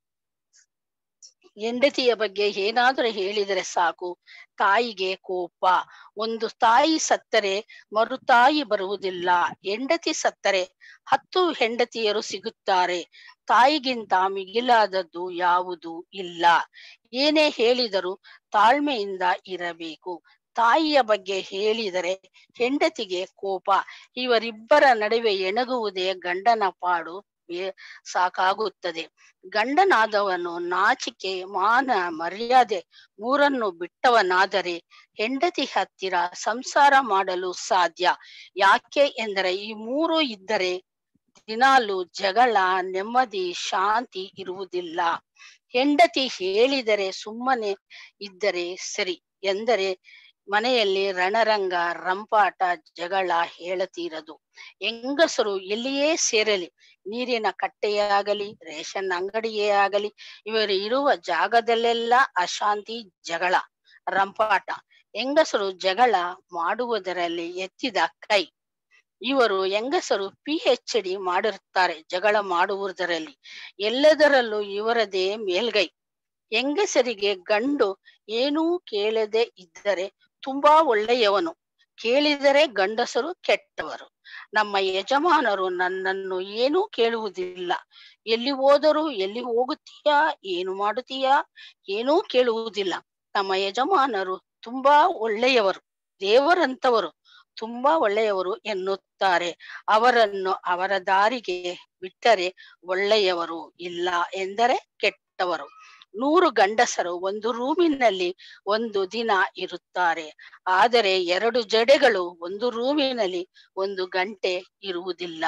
ಹೆಂಡತಿಯ ಬಗ್ಗೆ ಏನಾದರೂ ಹೇಳಿದರೆ ಸಾಕು ತಾಯಿಗೆ ಕೋಪ ಒಂದು ತಾಯಿ ಸತ್ತರೆ ಮರು ತಾಯಿ ಬರುವುದಿಲ್ಲ ಹೆಂಡತಿ ಸತ್ತರೆ ಹತ್ತು ಹೆಂಡತಿಯರು ಸಿಗುತ್ತಾರೆ ತಾಯಿಗಿಂತ ಮಿಗಿಲಾದದ್ದು ಯಾವುದು ಇಲ್ಲ ಏನೇ ಹೇಳಿದರೂ ತಾಳ್ಮೆಯಿಂದ ಇರಬೇಕು ತಾಯಿಯ ಬಗ್ಗೆ ಹೇಳಿದರೆ ಹೆಂಡತಿಗೆ ಕೋಪ ಇವರಿಬ್ಬರ ನಡುವೆ ಎಣಗುವುದೇ ಗಂಡನ ಪಾಡು ಸಾಕಾಗುತ್ತದೆ ಗಂಡನಾದವನು ನಾಚಿಕೆ ಮಾನ ಮರ್ಯಾದೆ ಮೂರನ್ನು ಬಿಟ್ಟವನಾದರೆ ಹೆಂಡತಿ ಹತ್ತಿರ ಸಂಸಾರ ಮಾಡಲು ಸಾಧ್ಯ ಯಾಕೆ ಎಂದರೆ ಈ ಮೂರು ಇದ್ದರೆ ದಿನಾಲು ಜಗಳ ನೆಮ್ಮದಿ ಶಾಂತಿ ಇರುವುದಿಲ್ಲ ಹೆಂಡತಿ ಹೇಳಿದರೆ ಸುಮ್ಮನೆ ಇದ್ದರೆ ಸರಿ ಎಂದರೆ ಮನೆಯಲ್ಲಿ ರಣರಂಗ ರಂಪಾಟ ಜಗಳ ಹೇಳತೀರದು ಹೆಂಗಸರು ಎಲ್ಲಿಯೇ ಸೇರಲಿ ನೀರಿನ ಕಟ್ಟೆಯೇ ಆಗಲಿ ರೇಷನ್ ಅಂಗಡಿಯೇ ಆಗಲಿ ಇವರು ಇರುವ ಜಾಗದಲ್ಲೆಲ್ಲ ಅಶಾಂತಿ ಜಗಳ ರಂಪಾಟ ಹೆಂಗಸರು ಜಗಳ ಮಾಡುವುದರಲ್ಲಿ ಎತ್ತಿದ ಕೈ ಇವರು ಹೆಂಗಸರು ಪಿ ಎಚ್ ಡಿ ಮಾಡಿರುತ್ತಾರೆ ಜಗಳ ಮಾಡುವುದರಲ್ಲಿ ಎಲ್ಲದರಲ್ಲೂ ಇವರದೇ ಮೇಲ್ಗೈ ಹೆಂಗಸರಿಗೆ ಗಂಡು ಏನೂ ಕೇಳದೆ ಇದ್ದರೆ ತುಂಬಾ ಒಳ್ಳೆಯವನು ಕೇಳಿದರೆ ಗಂಡಸರು ಕೆಟ್ಟವರು ನಮ್ಮ ಯಜಮಾನರು ನನ್ನನ್ನು ಏನೂ ಕೇಳುವುದಿಲ್ಲ ಎಲ್ಲಿ ಹೋದರೂ ಎಲ್ಲಿ ಹೋಗುತ್ತೀಯಾ ಏನು ಮಾಡುತ್ತೀಯಾ ಏನೂ ಕೇಳುವುದಿಲ್ಲ ನಮ್ಮ ಯಜಮಾನರು ತುಂಬಾ ಒಳ್ಳೆಯವರು ದೇವರಂತವರು ತುಂಬಾ ಒಳ್ಳೆಯವರು ಎನ್ನುತ್ತಾರೆ ಅವರನ್ನು ಅವರ ದಾರಿಗೆ ಬಿಟ್ಟರೆ ಒಳ್ಳೆಯವರು ಇಲ್ಲ ಎಂದರೆ ಕೆಟ್ಟವರು ನೂರು ಗಂಡಸರು ಒಂದು ರೂಮಿನಲ್ಲಿ ಒಂದು ದಿನ ಇರುತ್ತಾರೆ ಆದರೆ ಎರಡು ಜಡೆಗಳು ಒಂದು ರೂಮಿನಲ್ಲಿ ಒಂದು ಗಂಟೆ ಇರುವುದಿಲ್ಲ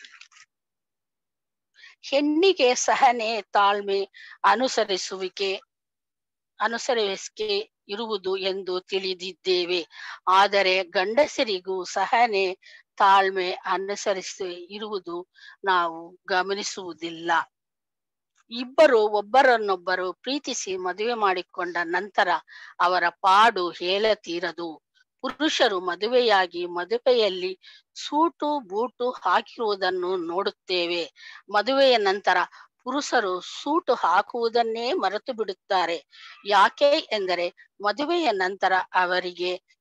ಹೆಣ್ಣಿಗೆ ಸಹನೆ ತಾಳ್ಮೆ ಅನುಸರಿಸುವಿಕೆ ಅನುಸರಿಸಿಕೆ ಇರುವುದು ಎಂದು ತಿಳಿದಿದ್ದೇವೆ ಆದರೆ ಗಂಡಸರಿಗೂ ಸಹನೆ ತಾಳ್ಮೆ ಅನುಸರಿಸಿ ಇರುವುದು ನಾವು ಗಮನಿಸುವುದಿಲ್ಲ ಇಬ್ಬರು ಒಬ್ಬರನ್ನೊಬ್ಬರು ಪ್ರೀತಿಸಿ ಮದುವೆ ಮಾಡಿಕೊಂಡ ನಂತರ ಅವರ ಪಾಡು ಹೇಳತೀರದು ಪುರುಷರು ಮದುವೆಯಾಗಿ ಮದುವೆಯಲ್ಲಿ ಸೂಟು ಬೂಟು ಹಾಕಿರುವುದನ್ನು ನೋಡುತ್ತೇವೆ ಮದುವೆಯ ನಂತರ ಪುರುಷರು ಸೂಟು ಹಾಕುವುದನ್ನೇ ಮರೆತು ಬಿಡುತ್ತಾರೆ ಯಾಕೆ ಎಂದರೆ ಮದುವೆಯ ನಂತರ ಅವರಿಗೆ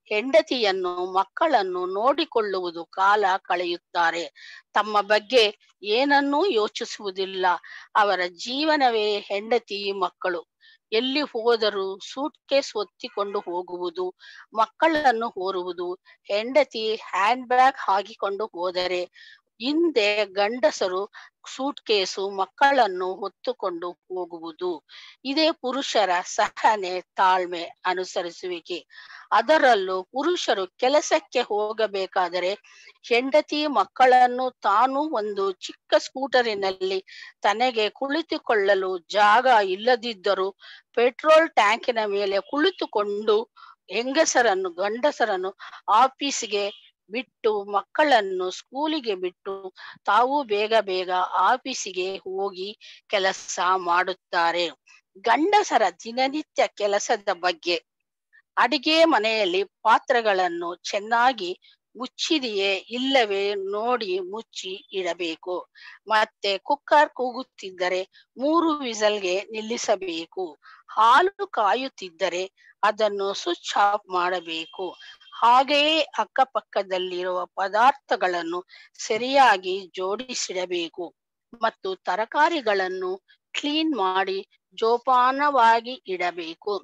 ಹೆಂಡತಿಯನ್ನು ಮಕ್ಕಳನ್ನು ನೋಡಿಕೊಳ್ಳುವುದು ಕಾಲ ಕಳೆಯುತ್ತಾರೆ ತಮ್ಮ ಬಗ್ಗೆ ಏನನ್ನೂ ಯೋಚಿಸುವುದಿಲ್ಲ ಅವರ ಜೀವನವೇ ಹೆಂಡತಿ ಮಕ್ಕಳು ಎಲ್ಲಿ ಹೋದರೂ ಸೂಟ್ ಕೇಸ್ ಒತ್ತಿಕೊಂಡು ಹೋಗುವುದು ಮಕ್ಕಳನ್ನು ಹೋರುವುದು ಹೆಂಡತಿ ಹ್ಯಾಂಡ್ ಬ್ಯಾಗ್ ಹಾಕಿಕೊಂಡು ಹೋದರೆ ಹಿಂದೆ ಗಂಡಸರು ಸೂಟ್ ಕೇಸು ಮಕ್ಕಳನ್ನು ಹೊತ್ತುಕೊಂಡು ಹೋಗುವುದು ಇದೇ ಪುರುಷರ ಸಹನೆ ತಾಳ್ಮೆ ಅನುಸರಿಸುವಿಕೆ ಅದರಲ್ಲೂ ಪುರುಷರು ಕೆಲಸಕ್ಕೆ ಹೋಗಬೇಕಾದರೆ ಹೆಂಡತಿ ಮಕ್ಕಳನ್ನು ತಾನು ಒಂದು ಚಿಕ್ಕ ಸ್ಕೂಟರಿನಲ್ಲಿ ತನಗೆ ಕುಳಿತುಕೊಳ್ಳಲು ಜಾಗ ಇಲ್ಲದಿದ್ದರೂ ಪೆಟ್ರೋಲ್ ಟ್ಯಾಂಕಿನ ಮೇಲೆ ಕುಳಿತುಕೊಂಡು ಹೆಂಗಸರನ್ನು ಗಂಡಸರನ್ನು ಆಫೀಸ್ಗೆ ಬಿಟ್ಟು ಮಕ್ಕಳನ್ನು ಸ್ಕೂಲಿಗೆ ಬಿಟ್ಟು ತಾವು ಬೇಗ ಬೇಗ ಆಫೀಸಿಗೆ ಹೋಗಿ ಕೆಲಸ ಮಾಡುತ್ತಾರೆ ಗಂಡಸರ ದಿನನಿತ್ಯ ಕೆಲಸದ ಬಗ್ಗೆ ಅಡಿಗೆ ಮನೆಯಲ್ಲಿ ಪಾತ್ರೆಗಳನ್ನು ಚೆನ್ನಾಗಿ ಮುಚ್ಚಿದೆಯೇ ಇಲ್ಲವೇ ನೋಡಿ ಮುಚ್ಚಿ ಇಡಬೇಕು ಮತ್ತೆ ಕುಕ್ಕರ್ ಕೂಗುತ್ತಿದ್ದರೆ ಮೂರು ವಿಸಲ್ಗೆ ನಿಲ್ಲಿಸಬೇಕು ಹಾಲು ಕಾಯುತ್ತಿದ್ದರೆ ಅದನ್ನು ಸ್ವಿಚ್ ಆಫ್ ಮಾಡಬೇಕು ಹಾಗೆಯೇ ಅಕ್ಕಪಕ್ಕದಲ್ಲಿರುವ ಪದಾರ್ಥಗಳನ್ನು ಸರಿಯಾಗಿ ಜೋಡಿಸಿಡಬೇಕು ಮತ್ತು ತರಕಾರಿಗಳನ್ನು ಕ್ಲೀನ್ ಮಾಡಿ ಜೋಪಾನವಾಗಿ ಇಡಬೇಕು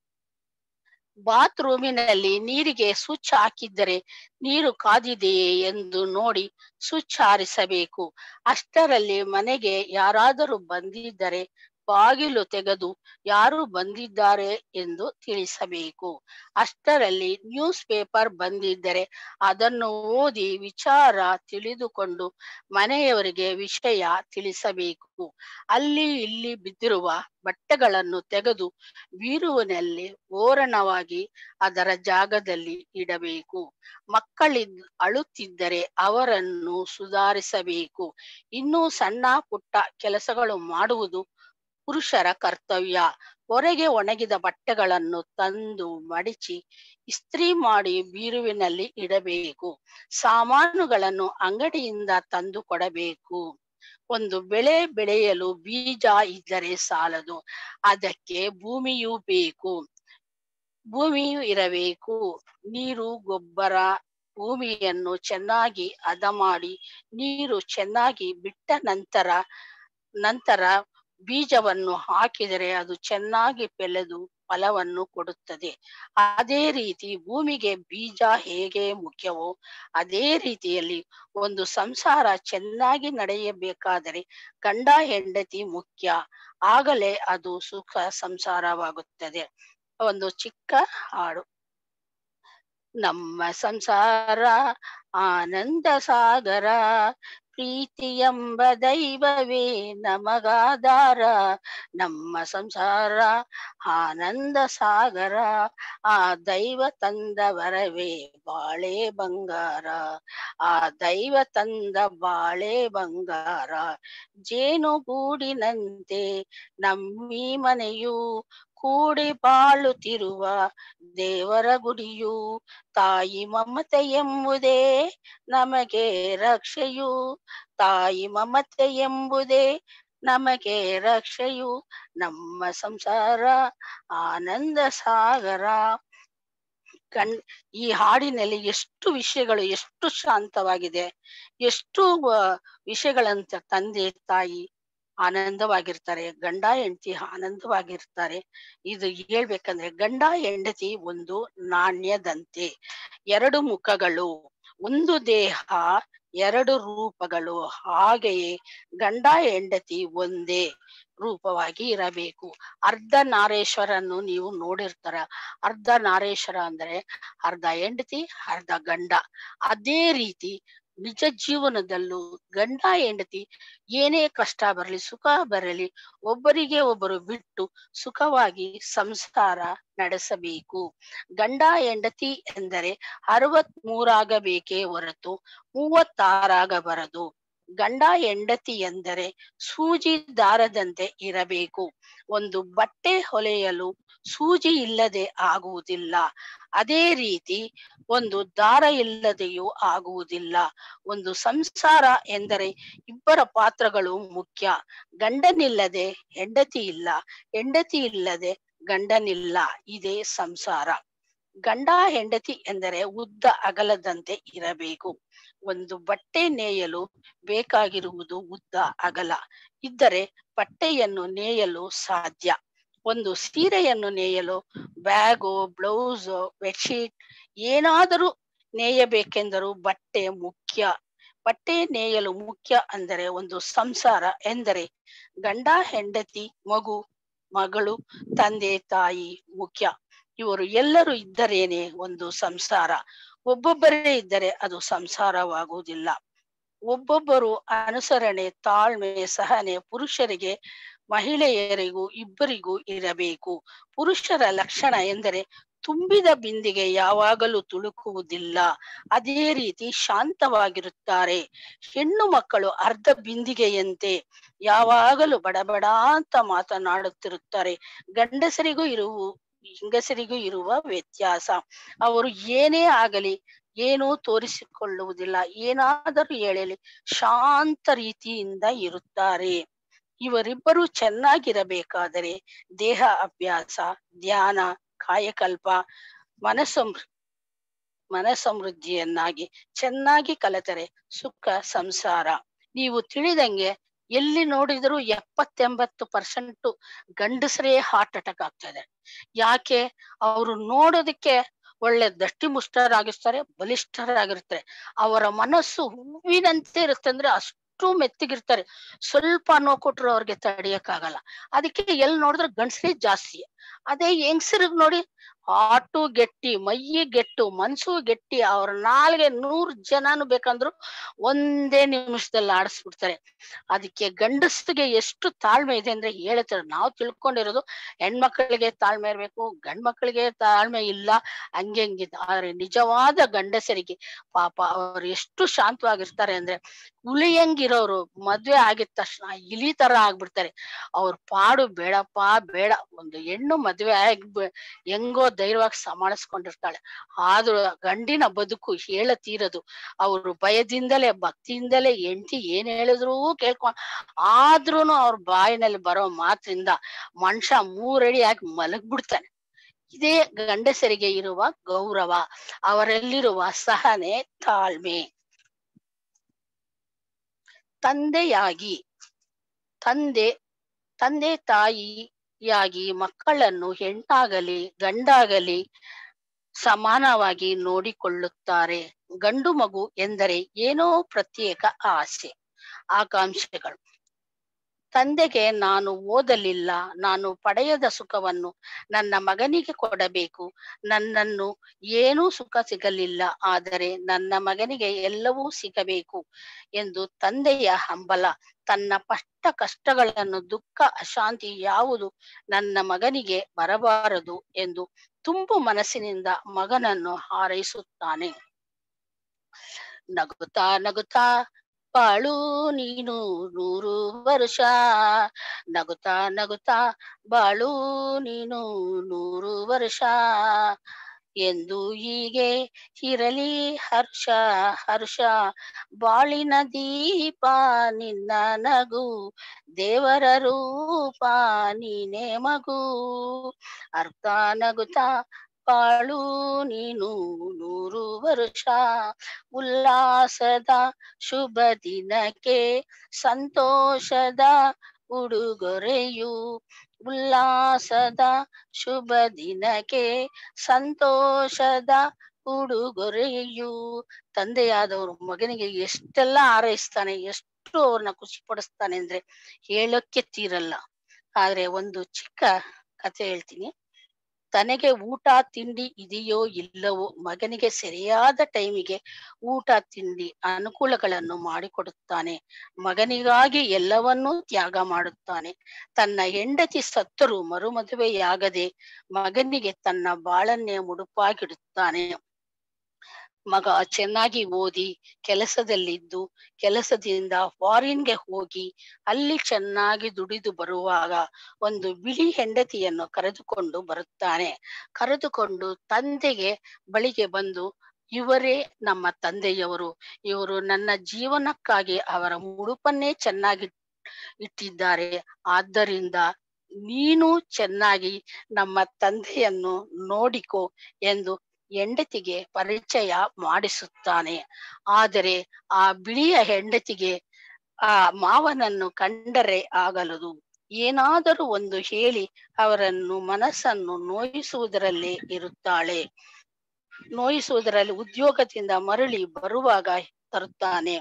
ಬಾತ್ರೂಮಿನಲ್ಲಿ ನೀರಿಗೆ ಸ್ವಿಚ್ ಹಾಕಿದ್ದರೆ ನೀರು ಕಾದಿದೆಯೇ ಎಂದು ನೋಡಿ ಸ್ವಿಚ್ ಹಾರಿಸಬೇಕು ಅಷ್ಟರಲ್ಲಿ ಮನೆಗೆ ಯಾರಾದರೂ ಬಂದಿದ್ದರೆ ಬಾಗಿಲು ತೆಗೆದು ಯಾರು ಬಂದಿದ್ದಾರೆ ಎಂದು ತಿಳಿಸಬೇಕು ಅಷ್ಟರಲ್ಲಿ ನ್ಯೂಸ್ ಪೇಪರ್ ಬಂದಿದ್ದರೆ ಅದನ್ನು ಓದಿ ವಿಚಾರ ತಿಳಿದುಕೊಂಡು ಮನೆಯವರಿಗೆ ವಿಷಯ ತಿಳಿಸಬೇಕು ಅಲ್ಲಿ ಇಲ್ಲಿ ಬಿದ್ದಿರುವ ಬಟ್ಟೆಗಳನ್ನು ತೆಗೆದು ಬೀರುವಿನಲ್ಲಿ ಓರಣವಾಗಿ ಅದರ ಜಾಗದಲ್ಲಿ ಇಡಬೇಕು ಮಕ್ಕಳಿದ್ ಅಳುತ್ತಿದ್ದರೆ ಅವರನ್ನು ಸುಧಾರಿಸಬೇಕು ಇನ್ನೂ ಸಣ್ಣ ಪುಟ್ಟ ಕೆಲಸಗಳು ಮಾಡುವುದು ಪುರುಷರ ಕರ್ತವ್ಯ ಹೊರಗೆ ಒಣಗಿದ ಬಟ್ಟೆಗಳನ್ನು ತಂದು ಮಡಿಚಿ ಇಸ್ತ್ರಿ ಮಾಡಿ ಬೀರುವಿನಲ್ಲಿ ಇಡಬೇಕು ಸಾಮಾನುಗಳನ್ನು ಅಂಗಡಿಯಿಂದ ತಂದು ಕೊಡಬೇಕು ಒಂದು ಬೆಳೆ ಬೆಳೆಯಲು ಬೀಜ ಇದ್ದರೆ ಸಾಲದು ಅದಕ್ಕೆ ಭೂಮಿಯೂ ಬೇಕು ಭೂಮಿಯೂ ಇರಬೇಕು ನೀರು ಗೊಬ್ಬರ ಭೂಮಿಯನ್ನು ಚೆನ್ನಾಗಿ ಹದ ಮಾಡಿ ನೀರು ಚೆನ್ನಾಗಿ ಬಿಟ್ಟ ನಂತರ ನಂತರ ಬೀಜವನ್ನು ಹಾಕಿದರೆ ಅದು ಚೆನ್ನಾಗಿ ಬೆಳೆದು ಫಲವನ್ನು ಕೊಡುತ್ತದೆ ಅದೇ ರೀತಿ ಭೂಮಿಗೆ ಬೀಜ ಹೇಗೆ ಮುಖ್ಯವೋ ಅದೇ ರೀತಿಯಲ್ಲಿ ಒಂದು ಸಂಸಾರ ಚೆನ್ನಾಗಿ ನಡೆಯಬೇಕಾದರೆ ಗಂಡ ಹೆಂಡತಿ ಮುಖ್ಯ ಆಗಲೇ ಅದು ಸುಖ ಸಂಸಾರವಾಗುತ್ತದೆ ಒಂದು ಚಿಕ್ಕ ಹಾಡು ನಮ್ಮ ಸಂಸಾರ ಆನಂದ ಸಾಗರ ಪ್ರೀತಿ ಎಂಬ ದೈವವೇ ನಮಗಾಧಾರ ನಮ್ಮ ಸಂಸಾರ ಆನಂದ ಸಾಗರ ಆ ದೈವ ತಂದ ವರವೇ ಬಾಳೆ ಬಂಗಾರ ಆ ದೈವ ತಂದ ಬಾಳೆ ಬಂಗಾರ ಜೇನುಗೂಡಿನಂತೆ ನಮ್ಮಿ ಮನೆಯು ಕೂಡಿ ಬಾಳುತ್ತಿರುವ ದೇವರ ಗುಡಿಯು ತಾಯಿ ಮಮತೆ ಎಂಬುದೇ ನಮಗೆ ರಕ್ಷೆಯು ತಾಯಿ ಮಮತೆ ಎಂಬುದೇ ನಮಗೆ ರಕ್ಷೆಯು ನಮ್ಮ ಸಂಸಾರ ಆನಂದ ಸಾಗರ ಕಣ್ ಈ ಹಾಡಿನಲ್ಲಿ ಎಷ್ಟು ವಿಷಯಗಳು ಎಷ್ಟು ಶಾಂತವಾಗಿದೆ ಎಷ್ಟು ವಿಷಯಗಳಂತ ತಂದೆ ತಾಯಿ ಆನಂದವಾಗಿರ್ತಾರೆ ಗಂಡ ಹೆಂಡತಿ ಆನಂದವಾಗಿರ್ತಾರೆ ಇದು ಹೇಳ್ಬೇಕಂದ್ರೆ ಗಂಡ ಹೆಂಡತಿ ಒಂದು ನಾಣ್ಯದಂತೆ ಎರಡು ಮುಖಗಳು ಒಂದು ದೇಹ ಎರಡು ರೂಪಗಳು ಹಾಗೆಯೇ ಗಂಡ ಹೆಂಡತಿ ಒಂದೇ ರೂಪವಾಗಿ ಇರಬೇಕು ಅರ್ಧ ನಾರೇಶ್ವರನ್ನು ನೀವು ನೋಡಿರ್ತಾರ ಅರ್ಧ ನಾರೇಶ್ವರ ಅಂದ್ರೆ ಅರ್ಧ ಹೆಂಡತಿ ಅರ್ಧ ಗಂಡ ಅದೇ ರೀತಿ ನಿಜ ಜೀವನದಲ್ಲೂ ಗಂಡ ಹೆಂಡತಿ ಏನೇ ಕಷ್ಟ ಬರಲಿ ಸುಖ ಬರಲಿ ಒಬ್ಬರಿಗೆ ಒಬ್ಬರು ಬಿಟ್ಟು ಸುಖವಾಗಿ ಸಂಸಾರ ನಡೆಸಬೇಕು ಗಂಡ ಹೆಂಡತಿ ಎಂದರೆ ಅರವತ್ ಮೂರಾಗಬೇಕೇ ಹೊರತು ಮೂವತ್ತಾರಾಗಬಾರದು ಗಂಡ ಹೆಂಡತಿ ಎಂದರೆ ಸೂಜಿ ದಾರದಂತೆ ಇರಬೇಕು ಒಂದು ಬಟ್ಟೆ ಹೊಲೆಯಲು ಸೂಜಿ ಇಲ್ಲದೆ ಆಗುವುದಿಲ್ಲ ಅದೇ ರೀತಿ ಒಂದು ದಾರ ಇಲ್ಲದೆಯೂ ಆಗುವುದಿಲ್ಲ ಒಂದು ಸಂಸಾರ ಎಂದರೆ ಇಬ್ಬರ ಪಾತ್ರಗಳು ಮುಖ್ಯ ಗಂಡನಿಲ್ಲದೆ ಹೆಂಡತಿ ಇಲ್ಲ ಹೆಂಡತಿ ಇಲ್ಲದೆ ಗಂಡನಿಲ್ಲ ಇದೇ ಸಂಸಾರ ಗಂಡ ಹೆಂಡತಿ ಎಂದರೆ ಉದ್ದ ಅಗಲದಂತೆ ಇರಬೇಕು ಒಂದು ಬಟ್ಟೆ ನೇಯಲು ಬೇಕಾಗಿರುವುದು ಉದ್ದ ಅಗಲ ಇದ್ದರೆ ಬಟ್ಟೆಯನ್ನು ನೇಯಲು ಸಾಧ್ಯ ಒಂದು ಸೀರೆಯನ್ನು ನೇಯಲು ಬ್ಯಾಗು ಬ್ಲೌಸು ಬೆಡ್ಶೀಟ್ ಏನಾದರೂ ನೇಯಬೇಕೆಂದರೂ ಬಟ್ಟೆ ಮುಖ್ಯ ಬಟ್ಟೆ ನೇಯಲು ಮುಖ್ಯ ಅಂದರೆ ಒಂದು ಸಂಸಾರ ಎಂದರೆ ಗಂಡ ಹೆಂಡತಿ ಮಗು ಮಗಳು ತಂದೆ ತಾಯಿ ಮುಖ್ಯ ಇವರು ಎಲ್ಲರೂ ಇದ್ದರೇನೆ ಒಂದು ಸಂಸಾರ ಒಬ್ಬೊಬ್ಬರೇ ಇದ್ದರೆ ಅದು ಸಂಸಾರವಾಗುವುದಿಲ್ಲ ಒಬ್ಬೊಬ್ಬರು ಅನುಸರಣೆ ತಾಳ್ಮೆ ಸಹನೆ ಪುರುಷರಿಗೆ ಮಹಿಳೆಯರಿಗೂ ಇಬ್ಬರಿಗೂ ಇರಬೇಕು ಪುರುಷರ ಲಕ್ಷಣ ಎಂದರೆ ತುಂಬಿದ ಬಿಂದಿಗೆ ಯಾವಾಗಲೂ ತುಳುಕುವುದಿಲ್ಲ ಅದೇ ರೀತಿ ಶಾಂತವಾಗಿರುತ್ತಾರೆ ಹೆಣ್ಣು ಮಕ್ಕಳು ಅರ್ಧ ಬಿಂದಿಗೆಯಂತೆ ಯಾವಾಗಲೂ ಬಡಬಡ ಅಂತ ಮಾತನಾಡುತ್ತಿರುತ್ತಾರೆ ಗಂಡಸರಿಗೂ ಇರುವ ಹೆಂಗಸರಿಗೂ ಇರುವ ವ್ಯತ್ಯಾಸ ಅವರು ಏನೇ ಆಗಲಿ ಏನೂ ತೋರಿಸಿಕೊಳ್ಳುವುದಿಲ್ಲ ಏನಾದರೂ ಹೇಳಲಿ ಶಾಂತ ರೀತಿಯಿಂದ ಇರುತ್ತಾರೆ ಇವರಿಬ್ಬರು ಚೆನ್ನಾಗಿರಬೇಕಾದರೆ ದೇಹ ಅಭ್ಯಾಸ ಧ್ಯಾನ ಕಾಯಕಲ್ಪ ಮನಸ್ಸಮೃ ಮನಸಮೃದ್ಧಿಯನ್ನಾಗಿ ಚೆನ್ನಾಗಿ ಕಲಿತರೆ ಸುಖ ಸಂಸಾರ ನೀವು ತಿಳಿದಂಗೆ ಎಲ್ಲಿ ನೋಡಿದರೂ ಎಪ್ಪತ್ತೆಂಬತ್ತು ಪರ್ಸೆಂಟ್ ಗಂಡಸರೇ ಹಾರ್ಟ್ ಅಟ್ಯಾಕ್ ಆಗ್ತದೆ ಯಾಕೆ ಅವರು ನೋಡೋದಕ್ಕೆ ಒಳ್ಳೆ ದಷ್ಟಿ ಮುಷ್ಟರಾಗಿರ್ತಾರೆ ಬಲಿಷ್ಠರಾಗಿರ್ತಾರೆ ಅವರ ಮನಸ್ಸು ಹೂವಿನಂತೆ ಇರುತ್ತೆ ಅಂದ್ರೆ ಅಷ್ಟು ಮೆತ್ತಗಿರ್ತಾರೆ ಸ್ವಲ್ಪ ನೋವು ಕೊಟ್ರು ಅವ್ರಿಗೆ ತಡಿಯಕ್ಕಾಗಲ್ಲ ಅದಕ್ಕೆ ಎಲ್ಲಿ ನೋಡಿದ್ರೆ ಗಂಡಸರೇ ಜಾಸ್ತಿ ಅದೇ ಹೆಂಗಸರಿಗೆ ನೋಡಿ ಆಟು ಗೆಟ್ಟಿ ಮೈಯಿ ಗೆಟ್ಟು ಮನ್ಸು ಗೆಟ್ಟಿ ಅವ್ರ ನಾಲ್ಗೆ ನೂರ್ ಜನನು ಬೇಕಂದ್ರು ಒಂದೇ ನಿಮಿಷದಲ್ಲಿ ಆಡಿಸ್ಬಿಡ್ತಾರೆ ಅದಕ್ಕೆ ಗಂಡಸ್ರಿಗೆ ಎಷ್ಟು ತಾಳ್ಮೆ ಇದೆ ಅಂದ್ರೆ ಹೇಳ್ತಾರೆ ನಾವು ತಿಳ್ಕೊಂಡಿರೋದು ಹೆಣ್ಮಕ್ಳಿಗೆ ತಾಳ್ಮೆ ಇರ್ಬೇಕು ಗಂಡ್ ಮಕ್ಳಿಗೆ ತಾಳ್ಮೆ ಇಲ್ಲ ಹಂಗೆ ಹಂಗಿದೆ ಆದ್ರೆ ನಿಜವಾದ ಗಂಡಸರಿಗೆ ಪಾಪ ಅವ್ರು ಎಷ್ಟು ಶಾಂತವಾಗಿರ್ತಾರೆ ಅಂದ್ರೆ ಹುಲಿಯಂಗಿರೋರು ಮದ್ವೆ ಆಗಿದ ತಕ್ಷಣ ಇಲಿ ತರ ಆಗ್ಬಿಡ್ತಾರೆ ಅವ್ರ ಪಾಡು ಬೇಡಪ್ಪ ಬೇಡ ಒಂದು ಹೆಣ್ಣು ಮದ್ವೆ ಆಗಿ ಹೆಂಗೋ ಧೈರ್ಯವಾಗಿ ಸಮಾಳಿಸ್ಕೊಂಡಿರ್ತಾಳೆ ಆದ್ರೂ ಗಂಡಿನ ಬದುಕು ಹೇಳ ತೀರದು ಅವರು ಭಯದಿಂದಲೇ ಭಕ್ತಿಯಿಂದಲೇ ಹೆಂಡತಿ ಏನ್ ಹೇಳಿದ್ರು ಕೇಳ್ಕೊಂಡ್ ಆದ್ರೂನು ಅವ್ರ ಬಾಯಿನಲ್ಲಿ ಬರೋ ಮಾತಿಂದ ಮನುಷ್ಯ ಮೂರಡಿ ಆಗಿ ಮಲಗ್ಬಿಡ್ತಾನೆ ಇದೇ ಗಂಡಸರಿಗೆ ಇರುವ ಗೌರವ ಅವರಲ್ಲಿರುವ ಸಹನೆ ತಾಳ್ಮೆ ತಂದೆಯಾಗಿ ತಂದೆ ತಂದೆ ತಾಯಿಯಾಗಿ ಮಕ್ಕಳನ್ನು ಹೆಣ್ಣಾಗಲಿ ಗಂಡಾಗಲಿ ಸಮಾನವಾಗಿ ನೋಡಿಕೊಳ್ಳುತ್ತಾರೆ ಗಂಡು ಮಗು ಎಂದರೆ ಏನೋ ಪ್ರತ್ಯೇಕ ಆಸೆ ಆಕಾಂಕ್ಷೆಗಳು ತಂದೆಗೆ ನಾನು ಓದಲಿಲ್ಲ ನಾನು ಪಡೆಯದ ಸುಖವನ್ನು ನನ್ನ ಮಗನಿಗೆ ಕೊಡಬೇಕು ನನ್ನನ್ನು ಏನೂ ಸುಖ ಸಿಗಲಿಲ್ಲ ಆದರೆ ನನ್ನ ಮಗನಿಗೆ ಎಲ್ಲವೂ ಸಿಗಬೇಕು ಎಂದು ತಂದೆಯ ಹಂಬಲ ತನ್ನ ಪಟ್ಟ ಕಷ್ಟಗಳನ್ನು ದುಃಖ ಅಶಾಂತಿ ಯಾವುದು ನನ್ನ ಮಗನಿಗೆ ಬರಬಾರದು ಎಂದು ತುಂಬು ಮನಸ್ಸಿನಿಂದ ಮಗನನ್ನು ಹಾರೈಸುತ್ತಾನೆ ನಗುತ್ತಾ ನಗುತ್ತಾ ಬಾಳು ನೀನು ನೂರು ವರ್ಷ ನಗುತ್ತಾ ನಗುತ್ತಾ ಬಾಳು ನೀನು ನೂರು ವರ್ಷ ಎಂದು ಹೀಗೆ ಇರಲಿ ಹರ್ಷ ಹರ್ಷ ಬಾಳಿನ ದೀಪ ನಿನ್ನ ನಗು ದೇವರ ರೂಪ ನೀನೇ ಮಗು ಅರ್ಥ ನಗುತ್ತಾ ಬಾಳು ನೀನು ನೂರು ವರ್ಷ ಉಲ್ಲಾಸದ ಶುಭ ದಿನಕ್ಕೆ ಸಂತೋಷದ ಉಡುಗೊರೆಯು ಉಲ್ಲಾಸದ ಶುಭ ದಿನಕ್ಕೆ ಸಂತೋಷದ ಉಡುಗೊರೆಯು ತಂದೆಯಾದವರು ಮಗನಿಗೆ ಎಷ್ಟೆಲ್ಲ ಹಾರೈಸ್ತಾನೆ ಎಷ್ಟು ಅವ್ರನ್ನ ಖುಷಿ ಪಡಿಸ್ತಾನೆ ಅಂದ್ರೆ ಹೇಳಕ್ಕೆ ತೀರಲ್ಲ ಆದ್ರೆ ಒಂದು ಚಿಕ್ಕ ಕಥೆ ಹೇಳ್ತೀನಿ ತನಗೆ ಊಟ ತಿಂಡಿ ಇದೆಯೋ ಇಲ್ಲವೋ ಮಗನಿಗೆ ಸರಿಯಾದ ಟೈಮಿಗೆ ಊಟ ತಿಂಡಿ ಅನುಕೂಲಗಳನ್ನು ಮಾಡಿಕೊಡುತ್ತಾನೆ ಮಗನಿಗಾಗಿ ಎಲ್ಲವನ್ನೂ ತ್ಯಾಗ ಮಾಡುತ್ತಾನೆ ತನ್ನ ಹೆಂಡತಿ ಸತ್ತರೂ ಮರುಮದುವೆಯಾಗದೆ ಮಗನಿಗೆ ತನ್ನ ಬಾಳನ್ನೇ ಮುಡುಪಾಗಿಡುತ್ತಾನೆ ಮಗ ಚೆನ್ನಾಗಿ ಓದಿ ಕೆಲಸದಲ್ಲಿದ್ದು ಕೆಲಸದಿಂದ ಫಾರಿನ್ಗೆ ಹೋಗಿ ಅಲ್ಲಿ ಚೆನ್ನಾಗಿ ದುಡಿದು ಬರುವಾಗ ಒಂದು ಬಿಳಿ ಹೆಂಡತಿಯನ್ನು ಕರೆದುಕೊಂಡು ಬರುತ್ತಾನೆ ಕರೆದುಕೊಂಡು ತಂದೆಗೆ ಬಳಿಗೆ ಬಂದು ಇವರೇ ನಮ್ಮ ತಂದೆಯವರು ಇವರು ನನ್ನ ಜೀವನಕ್ಕಾಗಿ ಅವರ ಮುಡುಪನ್ನೇ ಚೆನ್ನಾಗಿ ಇಟ್ಟಿದ್ದಾರೆ ಆದ್ದರಿಂದ ನೀನು ಚೆನ್ನಾಗಿ ನಮ್ಮ ತಂದೆಯನ್ನು ನೋಡಿಕೋ ಎಂದು ಹೆಂಡತಿಗೆ ಪರಿಚಯ ಮಾಡಿಸುತ್ತಾನೆ ಆದರೆ ಆ ಬಿಳಿಯ ಹೆಂಡತಿಗೆ ಆ ಮಾವನನ್ನು ಕಂಡರೆ ಆಗಲದು ಏನಾದರೂ ಒಂದು ಹೇಳಿ ಅವರನ್ನು ಮನಸ್ಸನ್ನು ನೋಯಿಸುವುದರಲ್ಲೇ ಇರುತ್ತಾಳೆ ನೋಯಿಸುವುದರಲ್ಲಿ ಉದ್ಯೋಗದಿಂದ ಮರಳಿ ಬರುವಾಗ ತರುತ್ತಾನೆ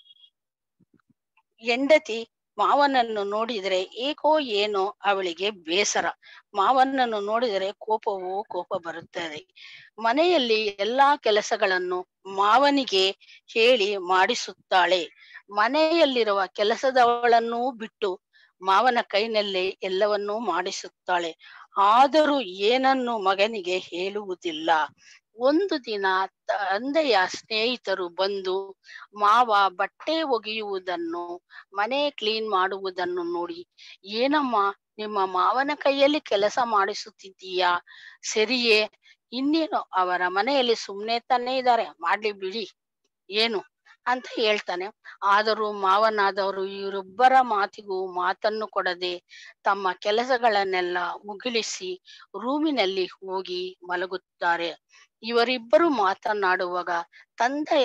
ಹೆಂಡತಿ ಮಾವನನ್ನು ನೋಡಿದರೆ ಏಕೋ ಏನೋ ಅವಳಿಗೆ ಬೇಸರ ಮಾವನನ್ನು ನೋಡಿದರೆ ಕೋಪವೋ ಕೋಪ ಬರುತ್ತದೆ ಮನೆಯಲ್ಲಿ ಎಲ್ಲಾ ಕೆಲಸಗಳನ್ನು ಮಾವನಿಗೆ ಹೇಳಿ ಮಾಡಿಸುತ್ತಾಳೆ ಮನೆಯಲ್ಲಿರುವ ಕೆಲಸದವಳನ್ನೂ ಬಿಟ್ಟು ಮಾವನ ಕೈನಲ್ಲೇ ಎಲ್ಲವನ್ನೂ ಮಾಡಿಸುತ್ತಾಳೆ ಆದರೂ ಏನನ್ನು ಮಗನಿಗೆ ಹೇಳುವುದಿಲ್ಲ ಒಂದು ದಿನ ತಂದೆಯ ಸ್ನೇಹಿತರು ಬಂದು ಮಾವ ಬಟ್ಟೆ ಒಗೆಯುವುದನ್ನು ಮನೆ ಕ್ಲೀನ್ ಮಾಡುವುದನ್ನು ನೋಡಿ ಏನಮ್ಮ ನಿಮ್ಮ ಮಾವನ ಕೈಯಲ್ಲಿ ಕೆಲಸ ಮಾಡಿಸುತ್ತಿದ್ದೀಯಾ ಸರಿಯೇ ಇನ್ನೇನು ಅವರ ಮನೆಯಲ್ಲಿ ಸುಮ್ನೆ ತಾನೇ ಇದ್ದಾರೆ ಮಾಡ್ಲಿ ಬಿಡಿ ಏನು ಅಂತ ಹೇಳ್ತಾನೆ ಆದರೂ ಮಾವನಾದವರು ಇವರಿಬ್ಬರ ಮಾತಿಗೂ ಮಾತನ್ನು ಕೊಡದೆ ತಮ್ಮ ಕೆಲಸಗಳನ್ನೆಲ್ಲ ಮುಗಿಲಿಸಿ ರೂಮಿನಲ್ಲಿ ಹೋಗಿ ಮಲಗುತ್ತಾರೆ ಇವರಿಬ್ಬರು ಮಾತನಾಡುವಾಗ ತಂದೆಯ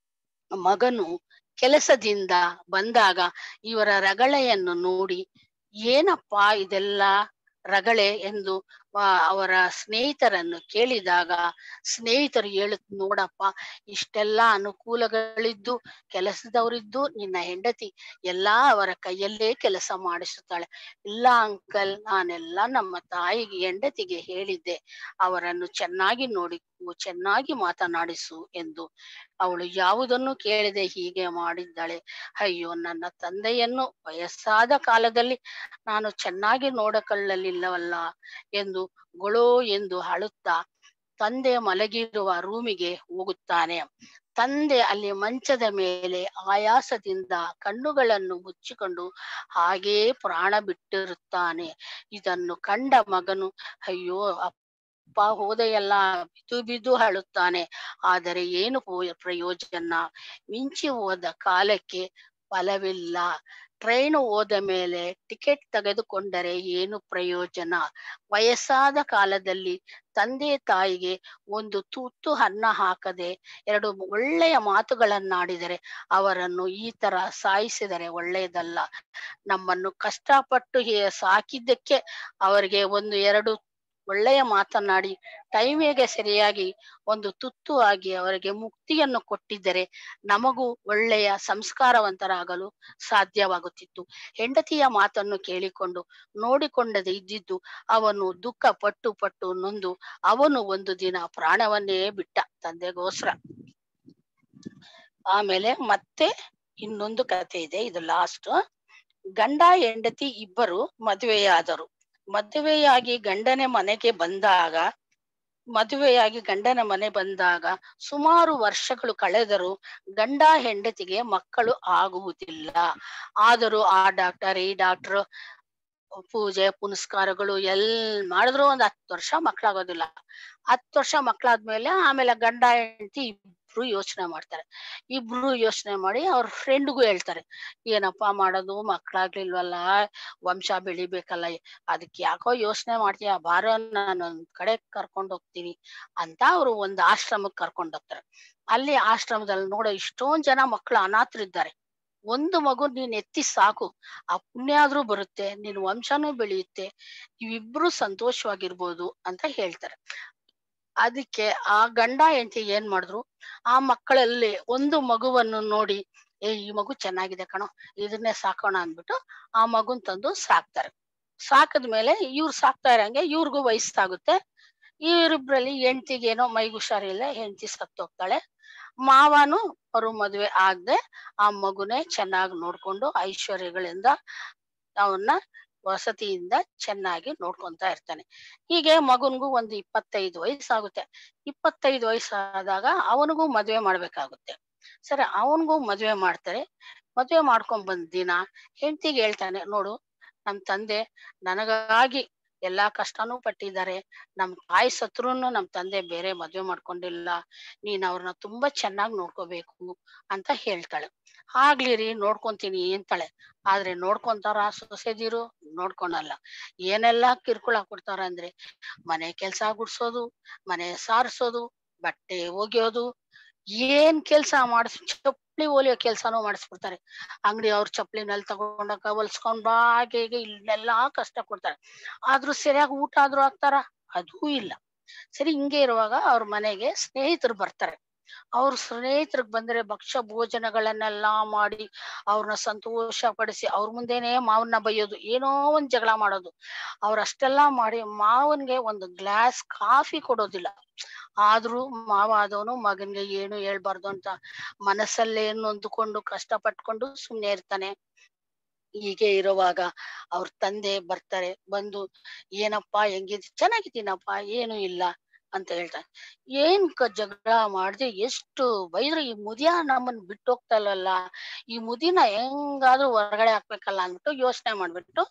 ಮಗನು ಕೆಲಸದಿಂದ ಬಂದಾಗ ಇವರ ರಗಳೆಯನ್ನು ನೋಡಿ ಏನಪ್ಪಾ ಇದೆಲ್ಲ ರಗಳೆ ಎಂದು ಅವರ ಸ್ನೇಹಿತರನ್ನು ಕೇಳಿದಾಗ ಸ್ನೇಹಿತರು ಹೇಳು ನೋಡಪ್ಪ ಇಷ್ಟೆಲ್ಲ ಅನುಕೂಲಗಳಿದ್ದು ಕೆಲಸದವರಿದ್ದು ನಿನ್ನ ಹೆಂಡತಿ ಎಲ್ಲಾ ಅವರ ಕೈಯಲ್ಲೇ ಕೆಲಸ ಮಾಡಿಸುತ್ತಾಳೆ ಇಲ್ಲ ಅಂಕಲ್ ನಾನೆಲ್ಲ ನಮ್ಮ ತಾಯಿಗೆ ಹೆಂಡತಿಗೆ ಹೇಳಿದ್ದೆ ಅವರನ್ನು ಚೆನ್ನಾಗಿ ನೋಡಿ ಚೆನ್ನಾಗಿ ಮಾತನಾಡಿಸು ಎಂದು ಅವಳು ಯಾವುದನ್ನು ಕೇಳದೆ ಹೀಗೆ ಮಾಡಿದ್ದಾಳೆ ಅಯ್ಯೋ ನನ್ನ ತಂದೆಯನ್ನು ವಯಸ್ಸಾದ ಕಾಲದಲ್ಲಿ ನಾನು ಚೆನ್ನಾಗಿ ನೋಡಕೊಳ್ಳಲಿಲ್ಲವಲ್ಲ ಎಂದು ಗೊಳೋ ಎಂದು ಅಳುತ್ತಾ ತಂದೆ ಮಲಗಿರುವ ರೂಮಿಗೆ ಹೋಗುತ್ತಾನೆ ತಂದೆ ಅಲ್ಲಿ ಮಂಚದ ಮೇಲೆ ಆಯಾಸದಿಂದ ಕಣ್ಣುಗಳನ್ನು ಮುಚ್ಚಿಕೊಂಡು ಹಾಗೇ ಪ್ರಾಣ ಬಿಟ್ಟಿರುತ್ತಾನೆ ಇದನ್ನು ಕಂಡ ಮಗನು ಅಯ್ಯೋ ಅಪ್ಪ ಹೋದೆಯಲ್ಲ ಬಿದ್ದು ಬಿದ್ದು ಅಳುತ್ತಾನೆ ಆದರೆ ಏನು ಪ್ರಯೋಜನ ಮಿಂಚಿ ಹೋದ ಕಾಲಕ್ಕೆ ಫಲವಿಲ್ಲ ಟ್ರೈನ್ ಹೋದ ಮೇಲೆ ಟಿಕೆಟ್ ತೆಗೆದುಕೊಂಡರೆ ಏನು ಪ್ರಯೋಜನ ವಯಸ್ಸಾದ ಕಾಲದಲ್ಲಿ ತಂದೆ ತಾಯಿಗೆ ಒಂದು ತುತ್ತು ಅನ್ನ ಹಾಕದೆ ಎರಡು ಒಳ್ಳೆಯ ಮಾತುಗಳನ್ನಾಡಿದರೆ ಅವರನ್ನು ಈ ತರ ಸಾಯಿಸಿದರೆ ಒಳ್ಳೆಯದಲ್ಲ ನಮ್ಮನ್ನು ಕಷ್ಟಪಟ್ಟು ಸಾಕಿದ್ದಕ್ಕೆ ಅವರಿಗೆ ಒಂದು ಎರಡು ಒಳ್ಳೆಯ ಮಾತನಾಡಿ ಟೈಮಿಗೆ ಸರಿಯಾಗಿ ಒಂದು ತುತ್ತು ಆಗಿ ಅವರಿಗೆ ಮುಕ್ತಿಯನ್ನು ಕೊಟ್ಟಿದ್ದರೆ ನಮಗೂ ಒಳ್ಳೆಯ ಸಂಸ್ಕಾರವಂತರಾಗಲು ಸಾಧ್ಯವಾಗುತ್ತಿತ್ತು ಹೆಂಡತಿಯ ಮಾತನ್ನು ಕೇಳಿಕೊಂಡು ನೋಡಿಕೊಂಡದೆ ಇದ್ದಿದ್ದು ಅವನು ದುಃಖ ಪಟ್ಟು ಪಟ್ಟು ನೊಂದು ಅವನು ಒಂದು ದಿನ ಪ್ರಾಣವನ್ನೇ ಬಿಟ್ಟ ತಂದೆಗೋಸ್ಕರ ಆಮೇಲೆ ಮತ್ತೆ ಇನ್ನೊಂದು ಕಥೆ ಇದೆ ಇದು ಲಾಸ್ಟ್ ಗಂಡ ಹೆಂಡತಿ ಇಬ್ಬರು ಮದುವೆಯಾದರು ಮದುವೆಯಾಗಿ ಗಂಡನ ಮನೆಗೆ ಬಂದಾಗ ಮದುವೆಯಾಗಿ ಗಂಡನ ಮನೆ ಬಂದಾಗ ಸುಮಾರು ವರ್ಷಗಳು ಕಳೆದರೂ ಗಂಡ ಹೆಂಡತಿಗೆ ಮಕ್ಕಳು ಆಗುವುದಿಲ್ಲ ಆದರೂ ಆ ಡಾಕ್ಟರ್ ಈ ಡಾಕ್ಟರ್ ಪೂಜೆ ಪುನಸ್ಕಾರಗಳು ಎಲ್ ಮಾಡಿದ್ರು ಒಂದ್ ಹತ್ತು ವರ್ಷ ಮಕ್ಳಾಗೋದಿಲ್ಲ ಹತ್ತು ವರ್ಷ ಮಕ್ಳಾದ್ಮೇಲೆ ಆಮೇಲೆ ಗಂಡ ಹೆಂಡತಿ ಇಬ್ರು ಯೋಚನೆ ಮಾಡ್ತಾರೆ ಇಬ್ರು ಯೋಚನೆ ಮಾಡಿ ಅವ್ರ ಫ್ರೆಂಡ್ಗೂ ಹೇಳ್ತಾರೆ ಏನಪ್ಪಾ ಮಾಡೋದು ಮಕ್ಳಾಗ್ಲಿಲ್ವಲ್ಲ ವಂಶ ಬೆಳಿಬೇಕಲ್ಲ ಅದಕ್ಕೆ ಯಾಕೋ ಯೋಚನೆ ಮಾಡ್ತೀಯ ಬಾರೋ ನಾನು ಒಂದ್ ಕಡೆ ಕರ್ಕೊಂಡ್ ಹೋಗ್ತೀನಿ ಅಂತ ಅವ್ರು ಒಂದ್ ಆಶ್ರಮಕ್ಕೆ ಕರ್ಕೊಂಡ್ ಹೋಗ್ತಾರೆ ಅಲ್ಲಿ ಆಶ್ರಮದಲ್ಲಿ ನೋಡೋ ಇಷ್ಟೊಂದ್ ಜನ ಮಕ್ಳು ಅನಾಥರಿದ್ದಾರೆ ಒಂದು ಮಗು ನೀನ್ ಎತ್ತಿ ಸಾಕು ಆ ಪುಣ್ಯ ಆದ್ರೂ ಬರುತ್ತೆ ನಿನ್ ವಂಶನೂ ಬೆಳೆಯುತ್ತೆ ನೀವಿಬ್ರು ಸಂತೋಷವಾಗಿರ್ಬೋದು ಅಂತ ಹೇಳ್ತಾರೆ ಅದಕ್ಕೆ ಆ ಗಂಡ ಹೆಂಡತಿ ಏನ್ ಮಾಡಿದ್ರು ಆ ಮಕ್ಕಳಲ್ಲಿ ಒಂದು ಮಗುವನ್ನು ನೋಡಿ ಏ ಈ ಮಗು ಚೆನ್ನಾಗಿದೆ ಕಣೋ ಇದನ್ನೇ ಸಾಕೋಣ ಅಂದ್ಬಿಟ್ಟು ಆ ಮಗುನ್ ತಂದು ಸಾಕ್ತಾರೆ ಸಾಕದ್ಮೇಲೆ ಇವ್ರು ಸಾಕ್ತಾ ಇರಂಗೆ ಇವ್ರಿಗೂ ವಯಸ್ಸಾಗುತ್ತೆ ಇವರಿಬ್ರಲ್ಲಿ ಹೆಂಡತಿಗೆ ಏನೋ ಮೈಗೆ ಹುಷಾರಿಲ್ಲ ಹೆಂಡತಿ ಸತ್ತೋಗ್ತಾಳೆ ಮಾವನು ಅವರು ಮದುವೆ ಆಗದೆ ಆ ಮಗುನೇ ಚೆನ್ನಾಗಿ ನೋಡ್ಕೊಂಡು ಐಶ್ವರ್ಯಗಳಿಂದ ಅವನ್ನ ವಸತಿಯಿಂದ ಚೆನ್ನಾಗಿ ನೋಡ್ಕೊಂತಾ ಇರ್ತಾನೆ ಹೀಗೆ ಮಗನ್ಗೂ ಒಂದು ಇಪ್ಪತ್ತೈದು ವಯಸ್ಸಾಗುತ್ತೆ ಇಪ್ಪತ್ತೈದು ವಯಸ್ಸಾದಾಗ ಅವನಿಗೂ ಮದ್ವೆ ಮಾಡ್ಬೇಕಾಗುತ್ತೆ ಸರಿ ಅವನಿಗೂ ಮದ್ವೆ ಮಾಡ್ತಾರೆ ಮದ್ವೆ ಮಾಡ್ಕೊಂಡ್ ಬಂದ ದಿನ ಹೆಂಡತಿಗೆ ಹೇಳ್ತಾನೆ ನೋಡು ನಮ್ ತಂದೆ ನನಗಾಗಿ ಎಲ್ಲಾ ಕಷ್ಟನೂ ಪಟ್ಟಿದ್ದಾರೆ ನಮ್ ತಾಯಿ ಸತ್ರುನು ನಮ್ ತಂದೆ ಬೇರೆ ಮದ್ವೆ ಮಾಡ್ಕೊಂಡಿಲ್ಲ ನೀನ್ ಅವ್ರನ್ನ ತುಂಬಾ ಚೆನ್ನಾಗಿ ನೋಡ್ಕೋಬೇಕು ಅಂತ ಹೇಳ್ತಾಳೆ ಆಗ್ಲಿ ರೀ ನೋಡ್ಕೊಂತೀನಿ ಅಂತಾಳೆ ಆದ್ರೆ ನೋಡ್ಕೊಂತಾರ ಸೊಸೆದಿರು ನೋಡ್ಕೊಳಲ್ಲ ಏನೆಲ್ಲಾ ಕಿರ್ಕುಳ ಕೊಡ್ತಾರ ಅಂದ್ರೆ ಮನೆ ಕೆಲ್ಸ ಗುಡ್ಸೋದು ಮನೆ ಸಾರ್ಸೋದು ಬಟ್ಟೆ ಒಗೆಯೋದು ಏನ್ ಕೆಲ್ಸ ಮಾಡಿಸ್ ಚಪ್ಪಲಿ ಹೊಲಿಯೋ ಕೆಲ್ಸಾನು ಮಾಡಿಸ್ಬಿಡ್ತಾರೆ ಅಂಗಡಿ ಅವ್ರ ಚಪ್ಪಲಿನಲ್ಲಿ ತಗೊಂಡಾಗ ಹೊಲ್ಸ್ಕೊಂಡ್ ಬಾ ಹಾಗೆ ಹೀಗೆ ಇಲ್ಲೆಲ್ಲಾ ಕಷ್ಟ ಕೊಡ್ತಾರೆ ಆದ್ರೂ ಸರಿಯಾಗಿ ಊಟ ಆದ್ರೂ ಹಾಕ್ತಾರ ಅದೂ ಇಲ್ಲ ಸರಿ ಹಿಂಗೆ ಇರುವಾಗ ಅವ್ರ ಮನೆಗೆ ಸ್ನೇಹಿತರು ಬರ್ತಾರೆ ಅವ್ರ ಸ್ನೇಹಿತರಿಗೆ ಬಂದ್ರೆ ಭಕ್ಷ್ಯ ಭೋಜನಗಳನ್ನೆಲ್ಲಾ ಮಾಡಿ ಅವ್ರನ್ನ ಸಂತೋಷ ಪಡಿಸಿ ಅವ್ರ ಮುಂದೆನೆ ಮಾವನ್ನ ಬೈಯೋದು ಏನೋ ಒಂದ್ ಜಗಳ ಮಾಡೋದು ಅವ್ರ ಅಷ್ಟೆಲ್ಲಾ ಮಾಡಿ ಮಾವನ್ಗೆ ಒಂದು ಗ್ಲಾಸ್ ಕಾಫಿ ಕೊಡೋದಿಲ್ಲ ಆದ್ರೂ ಮಾವ ಆದವನು ಮಗನ್ಗೆ ಏನು ಹೇಳ್ಬಾರ್ದು ಅಂತ ಮನಸ್ಸಲ್ಲೇ ನೊಂದುಕೊಂಡು ಕಷ್ಟ ಪಟ್ಕೊಂಡು ಸುಮ್ನೆ ಇರ್ತಾನೆ ಹೀಗೆ ಇರುವಾಗ ಅವ್ರ ತಂದೆ ಬರ್ತಾರೆ ಬಂದು ಏನಪ್ಪಾ ಹೆಂಗಿದ್ ಚೆನ್ನಾಗಿದ್ದೀನಪ್ಪ ಏನು ಇಲ್ಲ ಅಂತ ಹೇಳ್ತಾರೆ ಏನ್ ಕ ಜಗಳ ಮಾಡ್ದೆ ಎಷ್ಟು ಬೈದ್ರು ಈ ಮುದಿಯ ನಮ್ಮನ್ ಬಿಟ್ಟು ಹೋಗ್ತಾ ಇಲ್ಲಲ್ಲ ಈ ಮುದಿನ ಹೆಂಗಾದ್ರೂ ಹೊರಗಡೆ ಹಾಕ್ಬೇಕಲ್ಲ ಅಂದ್ಬಿಟ್ಟು ಯೋಚನೆ ಮಾಡ್ಬಿಟ್ಟು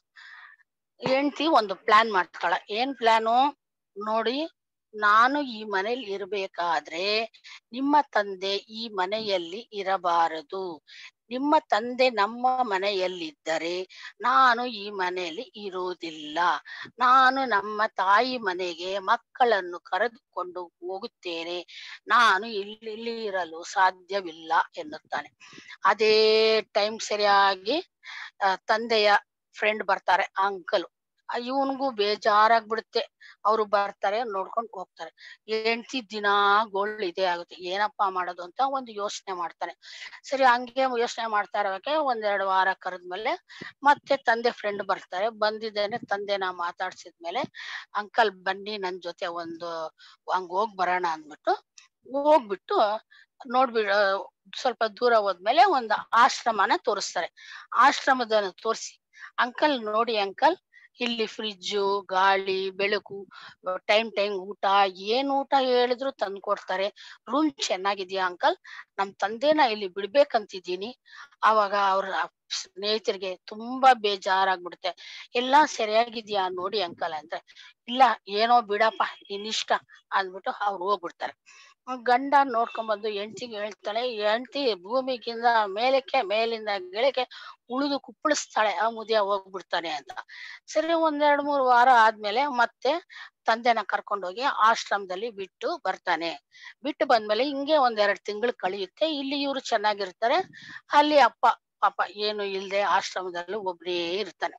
ಹೆಂಡ್ತಿ ಒಂದು ಪ್ಲಾನ್ ಮಾಡ್ತಾಳ ಏನ್ ಪ್ಲಾನು ನೋಡಿ ನಾನು ಈ ಮನೇಲಿ ಇರ್ಬೇಕಾದ್ರೆ ನಿಮ್ಮ ತಂದೆ ಈ ಮನೆಯಲ್ಲಿ ಇರಬಾರದು ನಿಮ್ಮ ತಂದೆ ನಮ್ಮ ಮನೆಯಲ್ಲಿದ್ದರೆ ನಾನು ಈ ಮನೆಯಲ್ಲಿ ಇರುವುದಿಲ್ಲ ನಾನು ನಮ್ಮ ತಾಯಿ ಮನೆಗೆ ಮಕ್ಕಳನ್ನು ಕರೆದುಕೊಂಡು ಹೋಗುತ್ತೇನೆ ನಾನು ಇಲ್ಲಿ ಇಲ್ಲಿ ಇರಲು ಸಾಧ್ಯವಿಲ್ಲ ಎನ್ನುತ್ತಾನೆ ಅದೇ ಟೈಮ್ ಸರಿಯಾಗಿ ಆ, ತಂದೆಯ ಫ್ರೆಂಡ್ ಬರ್ತಾರೆ ಅಂಕಲ್ ಇವನ್ಗೂ ಬೇಜಾರಾಗ್ಬಿಡುತ್ತೆ ಅವ್ರು ಬರ್ತಾರೆ ನೋಡ್ಕೊಂಡು ಹೋಗ್ತಾರೆ ಹೆಂಡ್ತಿ ದಿನಾ ಗೋಳು ಇದೇ ಆಗುತ್ತೆ ಏನಪ್ಪಾ ಮಾಡೋದು ಅಂತ ಒಂದು ಯೋಚನೆ ಮಾಡ್ತಾನೆ ಸರಿ ಹಂಗೆ ಯೋಚನೆ ಮಾಡ್ತಾ ಇರೋಕೆ ಒಂದೆರಡು ವಾರ ಕರೆದ್ಮೇಲೆ ಮತ್ತೆ ತಂದೆ ಫ್ರೆಂಡ್ ಬರ್ತಾರೆ ಬಂದಿದ್ದೇನೆ ತಂದೆನ ಮಾತಾಡ್ಸಿದ್ಮೇಲೆ ಅಂಕಲ್ ಬನ್ನಿ ನನ್ ಜೊತೆ ಒಂದು ಹಂಗ್ ಹೋಗ್ ಬರೋಣ ಅಂದ್ಬಿಟ್ಟು ಹೋಗ್ಬಿಟ್ಟು ನೋಡ್ಬಿಡ ಸ್ವಲ್ಪ ದೂರ ಹೋದ್ಮೇಲೆ ಒಂದು ಆಶ್ರಮನ ತೋರಿಸ್ತಾರೆ ಆಶ್ರಮದ ತೋರಿಸಿ ಅಂಕಲ್ ನೋಡಿ ಅಂಕಲ್ ಇಲ್ಲಿ ಫ್ರಿಜ್ಜು ಗಾಳಿ ಬೆಳಕು ಟೈಮ್ ಟೈಮ್ ಊಟ ಏನ್ ಊಟ ಹೇಳಿದ್ರು ತಂದು ಕೊಡ್ತಾರೆ ರೂಮ್ ಚೆನ್ನಾಗಿದ್ಯಾ ಅಂಕಲ್ ನಮ್ ತಂದೆನ ಇಲ್ಲಿ ಬಿಡ್ಬೇಕಂತಿದ್ದೀನಿ ಅವಾಗ ಅವ್ರ ಸ್ನೇಹಿತರಿಗೆ ತುಂಬಾ ಬೇಜಾರಾಗ್ಬಿಡುತ್ತೆ ಎಲ್ಲಾ ಸರಿಯಾಗಿದ್ಯಾ ನೋಡಿ ಅಂಕಲ್ ಅಂದ್ರೆ ಇಲ್ಲ ಏನೋ ಬಿಡಪ್ಪ ನಿನ್ನಿಷ್ಟ ಅಂದ್ಬಿಟ್ಟು ಅವ್ರು ಹೋಗ್ಬಿಡ್ತಾರೆ ಗಂಡ ನೋಡ್ಕೊಂಡ್ಬಂದು ಹೆಂಡ್ತಿಗೆ ಹೇಳ್ತಾಳೆ ಹೆಂಡ್ತಿ ಭೂಮಿಗಿಂತ ಮೇಲಕ್ಕೆ ಮೇಲಿಂದ ಗೆಳಕ್ಕೆ ಉಳಿದು ಕುಪ್ಪಳಿಸ್ತಾಳೆ ಆ ಮುದಿಯ ಹೋಗ್ಬಿಡ್ತಾನೆ ಅಂತ ಸರಿ ಒಂದೆರಡ್ ಮೂರು ವಾರ ಆದ್ಮೇಲೆ ಮತ್ತೆ ತಂದೆನ ಕರ್ಕೊಂಡೋಗಿ ಆಶ್ರಮದಲ್ಲಿ ಬಿಟ್ಟು ಬರ್ತಾನೆ ಬಿಟ್ಟು ಬಂದ್ಮೇಲೆ ಹಿಂಗೆ ಒಂದೆರಡು ತಿಂಗಳು ಕಳಿಯುತ್ತೆ ಇಲ್ಲಿ ಇವ್ರು ಚೆನ್ನಾಗಿರ್ತಾರೆ ಅಲ್ಲಿ ಅಪ್ಪ ಪಾಪ ಏನು ಇಲ್ದೆ ಆಶ್ರಮದಲ್ಲೂ ಒಬ್ರೇ ಇರ್ತಾನೆ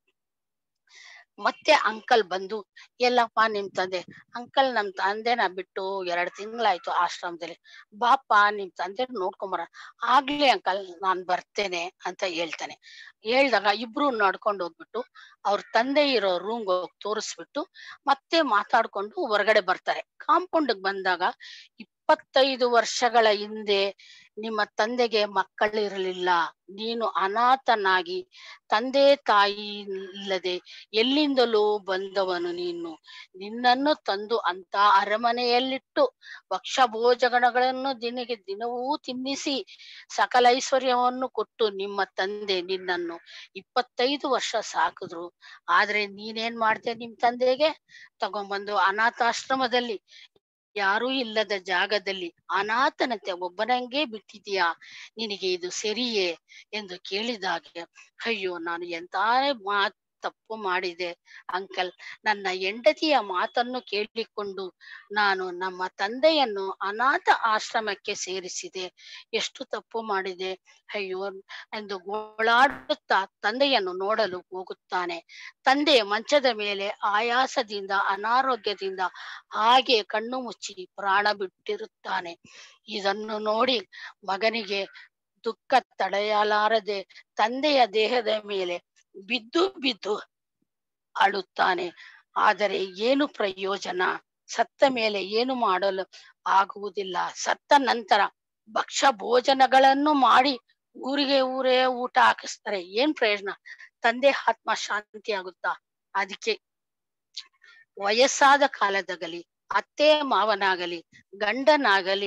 ಮತ್ತೆ ಅಂಕಲ್ ಬಂದು ಎಲ್ಲಪ್ಪ ನಿಮ್ ತಂದೆ ಅಂಕಲ್ ನಮ್ ತಂದೆನ ಬಿಟ್ಟು ಎರಡ್ ತಿಂಗಳಾಯ್ತು ಆಶ್ರಮದಲ್ಲಿ ಬಾಪ ನಿಮ್ ತಂದೆ ನೋಡ್ಕೊಂಬರ ಆಗ್ಲಿ ಅಂಕಲ್ ನಾನ್ ಬರ್ತೇನೆ ಅಂತ ಹೇಳ್ತಾನೆ ಹೇಳ್ದಾಗ ಇಬ್ರು ನಡ್ಕೊಂಡು ಹೋಗ್ಬಿಟ್ಟು ಅವ್ರ ತಂದೆ ಇರೋ ರೂಮ್ ಹೋಗಿ ತೋರಿಸ್ಬಿಟ್ಟು ಮತ್ತೆ ಮಾತಾಡ್ಕೊಂಡು ಹೊರಗಡೆ ಬರ್ತಾರೆ ಕಾಂಪೌಂಡ್ ಬಂದಾಗ ಇಪ್ಪತ್ತೈದು ವರ್ಷಗಳ ಹಿಂದೆ ನಿಮ್ಮ ತಂದೆಗೆ ಮಕ್ಕಳಿರಲಿಲ್ಲ ನೀನು ಅನಾಥನಾಗಿ ತಂದೆ ತಾಯಿ ಇಲ್ಲದೆ ಎಲ್ಲಿಂದಲೂ ಬಂದವನು ನೀನು ನಿನ್ನನ್ನು ತಂದು ಅಂತ ಅರಮನೆಯಲ್ಲಿಟ್ಟು ಭಕ್ಷ ಭೋಜನಗಳನ್ನು ದಿನಕ್ಕೆ ದಿನವೂ ತಿನ್ನಿಸಿ ಸಕಲ ಐಶ್ವರ್ಯವನ್ನು ಕೊಟ್ಟು ನಿಮ್ಮ ತಂದೆ ನಿನ್ನನ್ನು ಇಪ್ಪತ್ತೈದು ವರ್ಷ ಸಾಕಿದ್ರು ಆದ್ರೆ ನೀನೇನ್ ಮಾಡ್ದೆ ನಿಮ್ ತಂದೆಗೆ ತಗೊಂಬಂದು ಅನಾಥಾಶ್ರಮದಲ್ಲಿ ಯಾರೂ ಇಲ್ಲದ ಜಾಗದಲ್ಲಿ ಅನಾಥನಂತೆ ಒಬ್ಬನಂಗೆ ಬಿಟ್ಟಿದೀಯಾ ನಿನಗೆ ಇದು ಸರಿಯೇ ಎಂದು ಕೇಳಿದಾಗ ಅಯ್ಯೋ ನಾನು ಎಂತ ಮಾತ್ ತಪ್ಪು ಮಾಡಿದೆ ಅಂಕಲ್ ನನ್ನ ಹೆಂಡತಿಯ ಮಾತನ್ನು ಕೇಳಿಕೊಂಡು ನಾನು ನಮ್ಮ ತಂದೆಯನ್ನು ಅನಾಥ ಆಶ್ರಮಕ್ಕೆ ಸೇರಿಸಿದೆ ಎಷ್ಟು ತಪ್ಪು ಮಾಡಿದೆ ಅಯ್ಯೋ ಎಂದು ಗೋಳಾಡುತ್ತಾ ತಂದೆಯನ್ನು ನೋಡಲು ಹೋಗುತ್ತಾನೆ ತಂದೆ ಮಂಚದ ಮೇಲೆ ಆಯಾಸದಿಂದ ಅನಾರೋಗ್ಯದಿಂದ ಹಾಗೆ ಕಣ್ಣು ಮುಚ್ಚಿ ಪ್ರಾಣ ಬಿಟ್ಟಿರುತ್ತಾನೆ ಇದನ್ನು ನೋಡಿ ಮಗನಿಗೆ ದುಃಖ ತಡೆಯಲಾರದೆ ತಂದೆಯ ದೇಹದ ಮೇಲೆ ಬಿದ್ದು ಬಿದ್ದು ಅಳುತ್ತಾನೆ ಆದರೆ ಏನು ಪ್ರಯೋಜನ ಸತ್ತ ಮೇಲೆ ಏನು ಮಾಡಲು ಆಗುವುದಿಲ್ಲ ಸತ್ತ ನಂತರ ಭಕ್ಷ್ಯ ಭೋಜನಗಳನ್ನು ಮಾಡಿ ಊರಿಗೆ ಊರೇ ಊಟ ಹಾಕಿಸ್ತಾರೆ ಏನ್ ಪ್ರಯೋಜನ ತಂದೆ ಆತ್ಮ ಶಾಂತಿ ಆಗುತ್ತಾ ಅದಕ್ಕೆ ವಯಸ್ಸಾದ ಕಾಲದಾಗಲಿ ಅತ್ತೆ ಮಾವನಾಗಲಿ ಗಂಡನಾಗಲಿ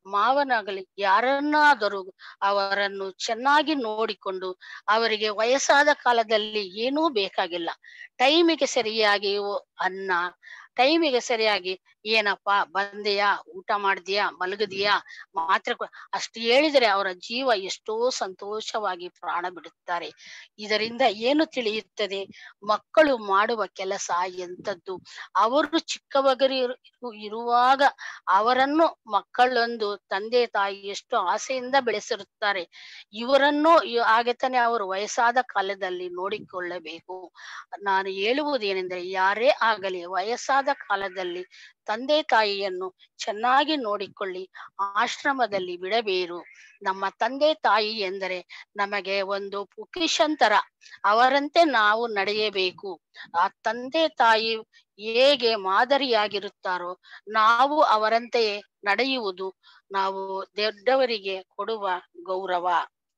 ಮಾವನಾಗಲಿ ಯಾರನ್ನಾದರೂ ಅವರನ್ನು ಚೆನ್ನಾಗಿ ನೋಡಿಕೊಂಡು ಅವರಿಗೆ ವಯಸ್ಸಾದ ಕಾಲದಲ್ಲಿ ಏನೂ ಬೇಕಾಗಿಲ್ಲ ಟೈಮಿಗೆ ಸರಿಯಾಗಿ ಅನ್ನ ಟೈಮಿಗೆ ಸರಿಯಾಗಿ ಏನಪ್ಪ ಬಂದೆಯಾ ಊಟ ಮಾಡಿದ್ಯಾ ಮಲಗಿದ್ಯಾ ಮಾತ್ರ ಅಷ್ಟು ಹೇಳಿದರೆ ಅವರ ಜೀವ ಎಷ್ಟೋ ಸಂತೋಷವಾಗಿ ಪ್ರಾಣ ಬಿಡುತ್ತಾರೆ ಇದರಿಂದ ಏನು ತಿಳಿಯುತ್ತದೆ ಮಕ್ಕಳು ಮಾಡುವ ಕೆಲಸ ಎಂಥದ್ದು ಅವರು ಚಿಕ್ಕವಗರಿ ಇರುವಾಗ ಅವರನ್ನು ಮಕ್ಕಳೊಂದು ತಂದೆ ತಾಯಿ ಎಷ್ಟು ಆಸೆಯಿಂದ ಬೆಳೆಸಿರುತ್ತಾರೆ ಇವರನ್ನು ಹಾಗೆ ತಾನೆ ಅವರು ವಯಸ್ಸಾದ ಕಾಲದಲ್ಲಿ ನೋಡಿಕೊಳ್ಳಬೇಕು ನಾನು ಹೇಳುವುದೇನೆಂದರೆ ಯಾರೇ ಆಗಲಿ ವಯಸ್ಸಾದ ಕಾಲದಲ್ಲಿ ತಂದೆ ತಾಯಿಯನ್ನು ಚೆನ್ನಾಗಿ ನೋಡಿಕೊಳ್ಳಿ ಆಶ್ರಮದಲ್ಲಿ ಬಿಡಬೇರು ನಮ್ಮ ತಂದೆ ತಾಯಿ ಎಂದರೆ ನಮಗೆ ಒಂದು ಪೊಕಿಷನ್ ತರ ಅವರಂತೆ ನಾವು ನಡೆಯಬೇಕು ಆ ತಂದೆ ತಾಯಿ ಹೇಗೆ ಮಾದರಿಯಾಗಿರುತ್ತಾರೋ ನಾವು ಅವರಂತೆಯೇ ನಡೆಯುವುದು ನಾವು ದೊಡ್ಡವರಿಗೆ ಕೊಡುವ ಗೌರವ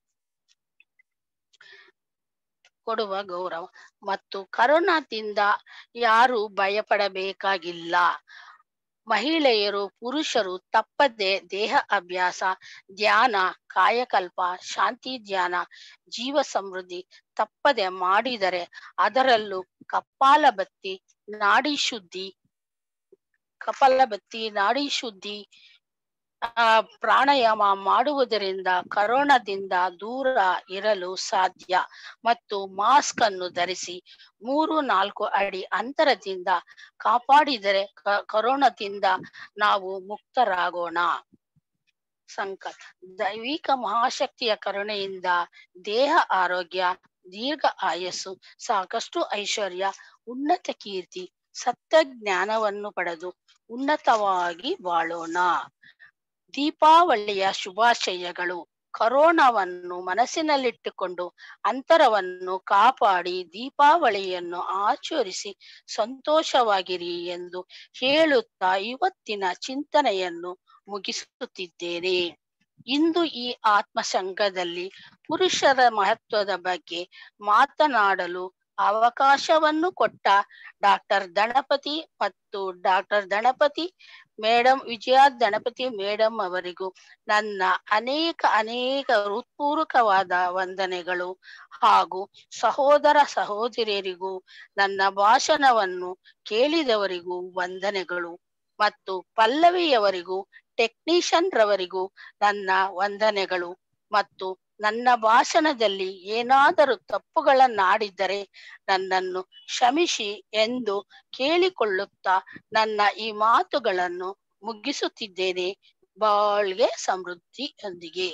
ಕೊಡುವ ಗೌರವ ಮತ್ತು ಕರೋನಾದಿಂದ ಯಾರು ಭಯಪಡಬೇಕಾಗಿಲ್ಲ ಮಹಿಳೆಯರು ಪುರುಷರು ತಪ್ಪದೆ ದೇಹ ಅಭ್ಯಾಸ ಧ್ಯಾನ ಕಾಯಕಲ್ಪ ಶಾಂತಿ ಧ್ಯಾನ ಜೀವ ಸಮೃದ್ಧಿ ತಪ್ಪದೆ ಮಾಡಿದರೆ ಅದರಲ್ಲೂ ಕಪಾಲ ಬತ್ತಿ ನಾಡಿ ಶುದ್ಧಿ ಕಪಾಲ ಬತ್ತಿ ನಾಡಿ ಶುದ್ಧಿ ಆ ಪ್ರಾಣಾಯಾಮ ಮಾಡುವುದರಿಂದ ಕರೋನಾದಿಂದ ದೂರ ಇರಲು ಸಾಧ್ಯ ಮತ್ತು ಮಾಸ್ಕ್ ಅನ್ನು ಧರಿಸಿ ಮೂರು ನಾಲ್ಕು ಅಡಿ ಅಂತರದಿಂದ ಕಾಪಾಡಿದರೆ ಕರೋನಾದಿಂದ ನಾವು ಮುಕ್ತರಾಗೋಣ ಸಂಕಲ್ಪ ದೈವಿಕ ಮಹಾಶಕ್ತಿಯ ಕರುಣೆಯಿಂದ ದೇಹ ಆರೋಗ್ಯ ದೀರ್ಘ ಆಯಸ್ಸು ಸಾಕಷ್ಟು ಐಶ್ವರ್ಯ ಉನ್ನತ ಕೀರ್ತಿ ಸತ್ಯ ಜ್ಞಾನವನ್ನು ಪಡೆದು ಉನ್ನತವಾಗಿ ಬಾಳೋಣ ದೀಪಾವಳಿಯ ಶುಭಾಶಯಗಳು ಕರೋನಾವನ್ನು ಮನಸ್ಸಿನಲ್ಲಿಟ್ಟುಕೊಂಡು ಅಂತರವನ್ನು ಕಾಪಾಡಿ ದೀಪಾವಳಿಯನ್ನು ಆಚರಿಸಿ ಸಂತೋಷವಾಗಿರಿ ಎಂದು ಹೇಳುತ್ತಾ ಇವತ್ತಿನ ಚಿಂತನೆಯನ್ನು ಮುಗಿಸುತ್ತಿದ್ದೇನೆ ಇಂದು ಈ ಆತ್ಮ ಸಂಘದಲ್ಲಿ ಪುರುಷರ ಮಹತ್ವದ ಬಗ್ಗೆ ಮಾತನಾಡಲು ಅವಕಾಶವನ್ನು ಕೊಟ್ಟ ಡಾಕ್ಟರ್ ದಣಪತಿ ಮತ್ತು doctor Ganapathi madam Vijaya Ganapathi madam ಅವರಿಗೂ ನನ್ನ ಅನೇಕ ಅನೇಕ ಹೃತ್ಪೂರ್ವಕವಾದ ವಂದನೆಗಳು ಹಾಗೂ ಸಹೋದರ ಸಹೋದರಿಯರಿಗೂ ನನ್ನ ಭಾಷಣವನ್ನು ಕೇಳಿದವರಿಗೂ ವಂದನೆಗಳು ಮತ್ತು ಪಲ್ಲವಿಯವರಿಗೂ ಟೆಕ್ನಿಷಿಯನ್ ರವರಿಗೂ ನನ್ನ ವಂದನೆಗಳು ಮತ್ತು ನನ್ನ ಭಾಷಣದಲ್ಲಿ ಏನಾದರೂ ತಪ್ಪುಗಳನ್ನಾಡಿದ್ದರೆ ನನ್ನನ್ನು ಕ್ಷಮಿಸಿ ಎಂದು ಕೇಳಿಕೊಳ್ಳುತ್ತಾ ನನ್ನ ಈ ಮಾತುಗಳನ್ನು ಮುಗಿಸುತ್ತಿದ್ದೇನೆ ಬಾಳ್ಗೆ ಸಮೃದ್ಧಿಯೊಂದಿಗೆ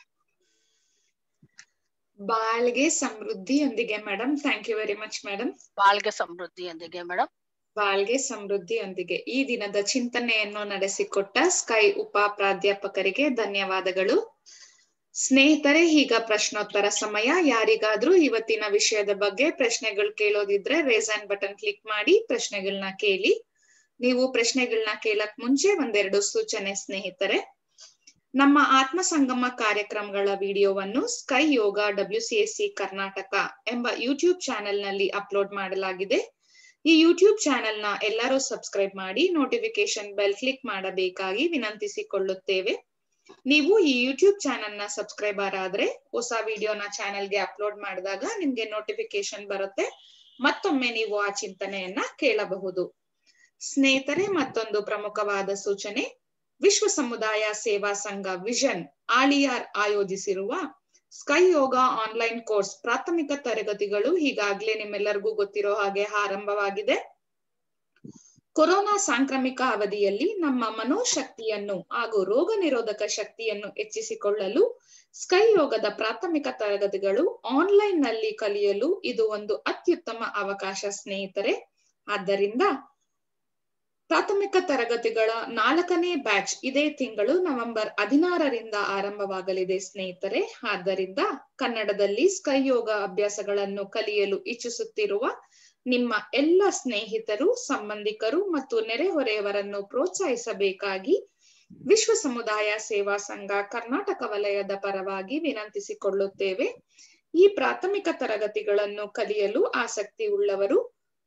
ಬಾಳ್ಗೆ ಸಮೃದ್ಧಿಯೊಂದಿಗೆ madam thank you very much madam ಬಾಳ್ಗೆ ಸಮೃದ್ಧಿಯೊಂದಿಗೆ ಮೇಡಮ್ ಬಾಳ್ಗೆ ಸಮೃದ್ಧಿಯೊಂದಿಗೆ ಈ ದಿನದ ಚಿಂತನೆಯನ್ನು ನಡೆಸಿಕೊಟ್ಟ ಸ್ಕೈ ಉಪ ಪ್ರಾಧ್ಯಾಪಕರಿಗೆ ಧನ್ಯವಾದಗಳು ಸ್ನೇಹಿತರೆ ಈಗ ಪ್ರಶ್ನೋತ್ತರ ಸಮಯ ಯಾರಿಗಾದ್ರೂ ಇವತ್ತಿನ ವಿಷಯದ ಬಗ್ಗೆ ಪ್ರಶ್ನೆಗಳು ಕೇಳೋದಿದ್ರೆ ರೇಸ್ ಆನ್ ಬಟನ್ ಕ್ಲಿಕ್ ಮಾಡಿ ಪ್ರಶ್ನೆಗಳನ್ನ ಕೇಳಿ ನೀವು ಪ್ರಶ್ನೆಗಳನ್ನ ಕೇಳಕ್ ಮುಂಚೆ ಒಂದೆರಡು ಸೂಚನೆ ಸ್ನೇಹಿತರೆ ನಮ್ಮ ಆತ್ಮ ಸಂಗಮ ಕಾರ್ಯಕ್ರಮಗಳ ವಿಡಿಯೋವನ್ನು sky yoga W C S C Karnataka ಎಂಬ ಯೂಟ್ಯೂಬ್ ಚಾನೆಲ್ ನಲ್ಲಿ ಅಪ್ಲೋಡ್ ಮಾಡಲಾಗಿದೆ ಈ ಯೂಟ್ಯೂಬ್ ಚಾನೆಲ್ ನ ಎಲ್ಲರೂ ಸಬ್ಸ್ಕ್ರೈಬ್ ಮಾಡಿ ನೋಟಿಫಿಕೇಶನ್ ಬೆಲ್ ಕ್ಲಿಕ್ ಮಾಡಬೇಕಾಗಿ ವಿನಂತಿಸಿಕೊಳ್ಳುತ್ತೇವೆ ನೀವು ಈ ಯೂಟ್ಯೂಬ್ ಚಾನೆಲ್ ನ ಸಬ್ಸ್ಕ್ರೈಬರ್ ಆದ್ರೆ ಹೊಸ ವಿಡಿಯೋನ ಚಾನೆಲ್ಗೆ ಅಪ್ಲೋಡ್ ಮಾಡಿದಾಗ ನಿಮ್ಗೆ ನೋಟಿಫಿಕೇಶನ್ ಬರುತ್ತೆ ಮತ್ತೊಮ್ಮೆ ನೀವು ಆ ಚಿಂತನೆಯನ್ನ ಕೇಳಬಹುದು ಸ್ನೇಹಿತರೆ ಮತ್ತೊಂದು ಪ್ರಮುಖವಾದ ಸೂಚನೆ ವಿಶ್ವ ಸಮುದಾಯ ಸೇವಾ ಸಂಘ ವಿಷನ್ ಆಳಿಯಾರ್ ಆಯೋಜಿಸಿರುವ ಸ್ಕೈ ಯೋಗ ಆನ್ಲೈನ್ ಕೋರ್ಸ್ ಪ್ರಾಥಮಿಕ ತರಗತಿಗಳು ಈಗಾಗಲೇ ನಿಮ್ಮೆಲ್ಲರಿಗೂ ಗೊತ್ತಿರೋ ಹಾಗೆ ಆರಂಭವಾಗಿದೆ ಕೊರೋನಾ ಸಾಂಕ್ರಾಮಿಕ ಅವಧಿಯಲ್ಲಿ ನಮ್ಮ ಮನೋಶಕ್ತಿಯನ್ನು ಹಾಗೂ ರೋಗ ನಿರೋಧಕ ಶಕ್ತಿಯನ್ನು ಹೆಚ್ಚಿಸಿಕೊಳ್ಳಲು ಸ್ಕೈ ಯೋಗದ ಪ್ರಾಥಮಿಕ ತರಗತಿಗಳು ಆನ್ಲೈನ್ ನಲ್ಲಿ ಕಲಿಯಲು ಇದು ಒಂದು ಅತ್ಯುತ್ತಮ ಅವಕಾಶ ಸ್ನೇಹಿತರೆ ಆದ್ದರಿಂದ ಪ್ರಾಥಮಿಕ ತರಗತಿಗಳ ನಾಲ್ಕನೇ ಬ್ಯಾಚ್ ಇದೇ ತಿಂಗಳು ನವೆಂಬರ್ ಹದಿನಾರರಿಂದ ಆರಂಭವಾಗಲಿದೆ ಸ್ನೇಹಿತರೆ ಆದ್ದರಿಂದ ಕನ್ನಡದಲ್ಲಿ ಸ್ಕೈ ಯೋಗ ಅಭ್ಯಾಸಗಳನ್ನು ಕಲಿಯಲು ಇಚ್ಛಿಸುತ್ತಿರುವ ನಿಮ್ಮ ಎಲ್ಲ ಸ್ನೇಹಿತರು ಸಂಬಂಧಿಕರು ಮತ್ತು ನೆರೆಹೊರೆಯವರನ್ನು ಪ್ರೋತ್ಸಾಹಿಸಬೇಕಾಗಿ ವಿಶ್ವ ಸಮುದಾಯ ಸೇವಾ ಸಂಘ ಕರ್ನಾಟಕ ವಲಯದ ಪರವಾಗಿ ವಿನಂತಿಸಿಕೊಳ್ಳುತ್ತೇವೆ ಈ ಪ್ರಾಥಮಿಕ ತರಗತಿಗಳನ್ನು ಕಲಿಯಲು ಆಸಕ್ತಿ ಉಳ್ಳವರು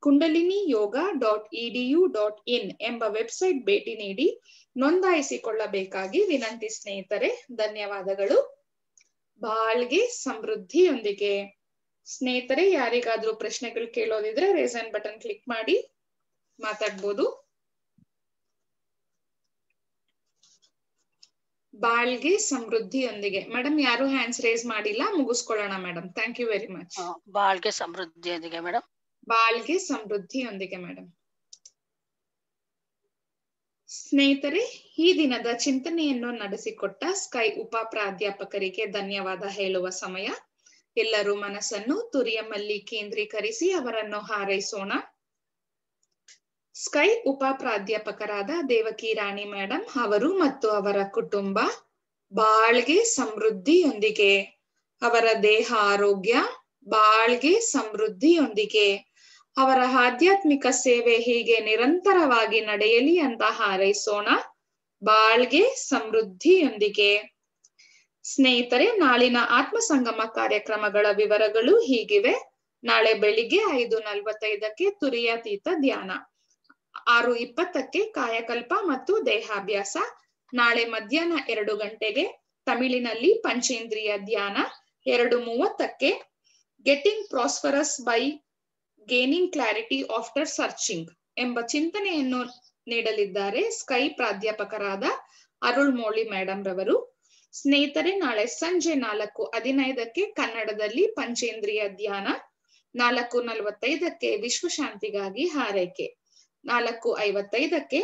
Kundalini yoga dot edu dot in ಎಂಬ ವೆಬ್ಸೈಟ್ ಭೇಟಿ ನೀಡಿ ನೋಂದಾಯಿಸಿಕೊಳ್ಳಬೇಕಾಗಿ ವಿನಂತಿ ಸ್ನೇಹಿತರೆ ಧನ್ಯವಾದಗಳು ಬಾಳ್ಗೆ ಸಮೃದ್ಧಿಯೊಂದಿಗೆ ಸ್ನೇಹಿತರೆ ಯಾರಿಗಾದ್ರೂ ಪ್ರಶ್ನೆಗಳು ಕೇಳೋದಿದ್ರೆ ರೇಸನ್ ಬಟನ್ ಕ್ಲಿಕ್ ಮಾಡಿ ಮಾತಾಡ್ಬೋದು ಬಾಳ್ಗೆ ಸಮೃದ್ಧಿಯೊಂದಿಗೆ ಮೇಡಮ್ ಯಾರು ಹ್ಯಾಂಡ್ಸ್ ರೇಸ್ ಮಾಡಿಲ್ಲ ಮುಗಿಸ್ಕೊಳ್ಳೋಣ madam thank you very much ಆ, ಬಾಳ್ಗೆ ಸಮೃದ್ಧಿಯೊಂದಿಗೆ ಮೇಡಮ್ ಬಾಳ್ಗೆ ಸಮೃದ್ಧಿಯೊಂದಿಗೆ ಮೇಡಮ್ ಸ್ನೇಹಿತರೆ ಈ ದಿನದ ಚಿಂತನೆಯನ್ನು ನಡೆಸಿಕೊಟ್ಟ ಸ್ಕೈ ಉಪ ಪ್ರಾಧ್ಯಾಪಕರಿಗೆ ಧನ್ಯವಾದ ಹೇಳುವ ಸಮಯ ಎಲ್ಲರೂ ಮನಸ್ಸನ್ನು ತುರಿಯಮ್ಮಲ್ಲಿ ಕೇಂದ್ರೀಕರಿಸಿ ಅವರನ್ನು ಹಾರೈಸೋಣ ಸ್ಕೈ ಉಪ ಪ್ರಾಧ್ಯಾಪಕರಾದ ದೇವಕಿ ರಾಣಿ ಮೇಡಮ್ ಅವರು ಮತ್ತು ಅವರ ಕುಟುಂಬ ಬಾಳ್ಗೆ ಸಮೃದ್ಧಿಯೊಂದಿಗೆ ಅವರ ದೇಹ ಆರೋಗ್ಯ ಬಾಳ್ಗೆ ಸಮೃದ್ಧಿಯೊಂದಿಗೆ ಅವರ ಆಧ್ಯಾತ್ಮಿಕ ಸೇವೆ ಹೀಗೆ ನಿರಂತರವಾಗಿ ನಡೆಯಲಿ ಅಂತ ಹಾರೈಸೋಣ ಬಾಳ್ಗೆ ಸಮೃದ್ಧಿಯೊಂದಿಗೆ ಸ್ನೇಹಿತರೆ ನಾಳಿನ ಆತ್ಮ ಸಂಗಮ ಕಾರ್ಯಕ್ರಮಗಳ ವಿವರಗಳು ಹೀಗಿವೆ ನಾಳೆ ಬೆಳಿಗ್ಗೆ ಐದು ನಲ್ವತ್ತೈದಕ್ಕೆ ತುರಿಯಾತೀತ ಧ್ಯಾನ ಆರು ಇಪ್ಪತ್ತಕ್ಕೆ ಕಾಯಕಲ್ಪ ಮತ್ತು ದೇಹಾಭ್ಯಾಸ ನಾಳೆ ಮಧ್ಯಾಹ್ನ ಎರಡು ಗಂಟೆಗೆ ತಮಿಳಿನಲ್ಲಿ ಪಂಚೇಂದ್ರಿಯ ಧ್ಯಾನ ಎರಡು ಮೂವತ್ತಕ್ಕೆ getting prosperous by gaining clarity after searching ಎಂಬ ಚಿಂತನೆಯನ್ನು ನೀಡಲಿದ್ದಾರೆ ಸ್ಕೈ ಪ್ರಾಧ್ಯಾಪಕರಾದ ಅರುಳ್ ಮೋಳಿ ಮೇಡಮ್ ರವರು ಸ್ನೇಹಿತರೆ ನಾಳೆ ಸಂಜೆ ನಾಲ್ಕು ಹದಿನೈದಕ್ಕೆ ಕನ್ನಡದಲ್ಲಿ ಪಂಚೇಂದ್ರಿಯ ಧ್ಯಾನ ನಾಲ್ಕು ನಲವತ್ತೈದಕ್ಕೆ ವಿಶ್ವಶಾಂತಿಗಾಗಿ ಹಾರೈಕೆ ನಾಲ್ಕು ಐವತ್ತೈದಕ್ಕೆ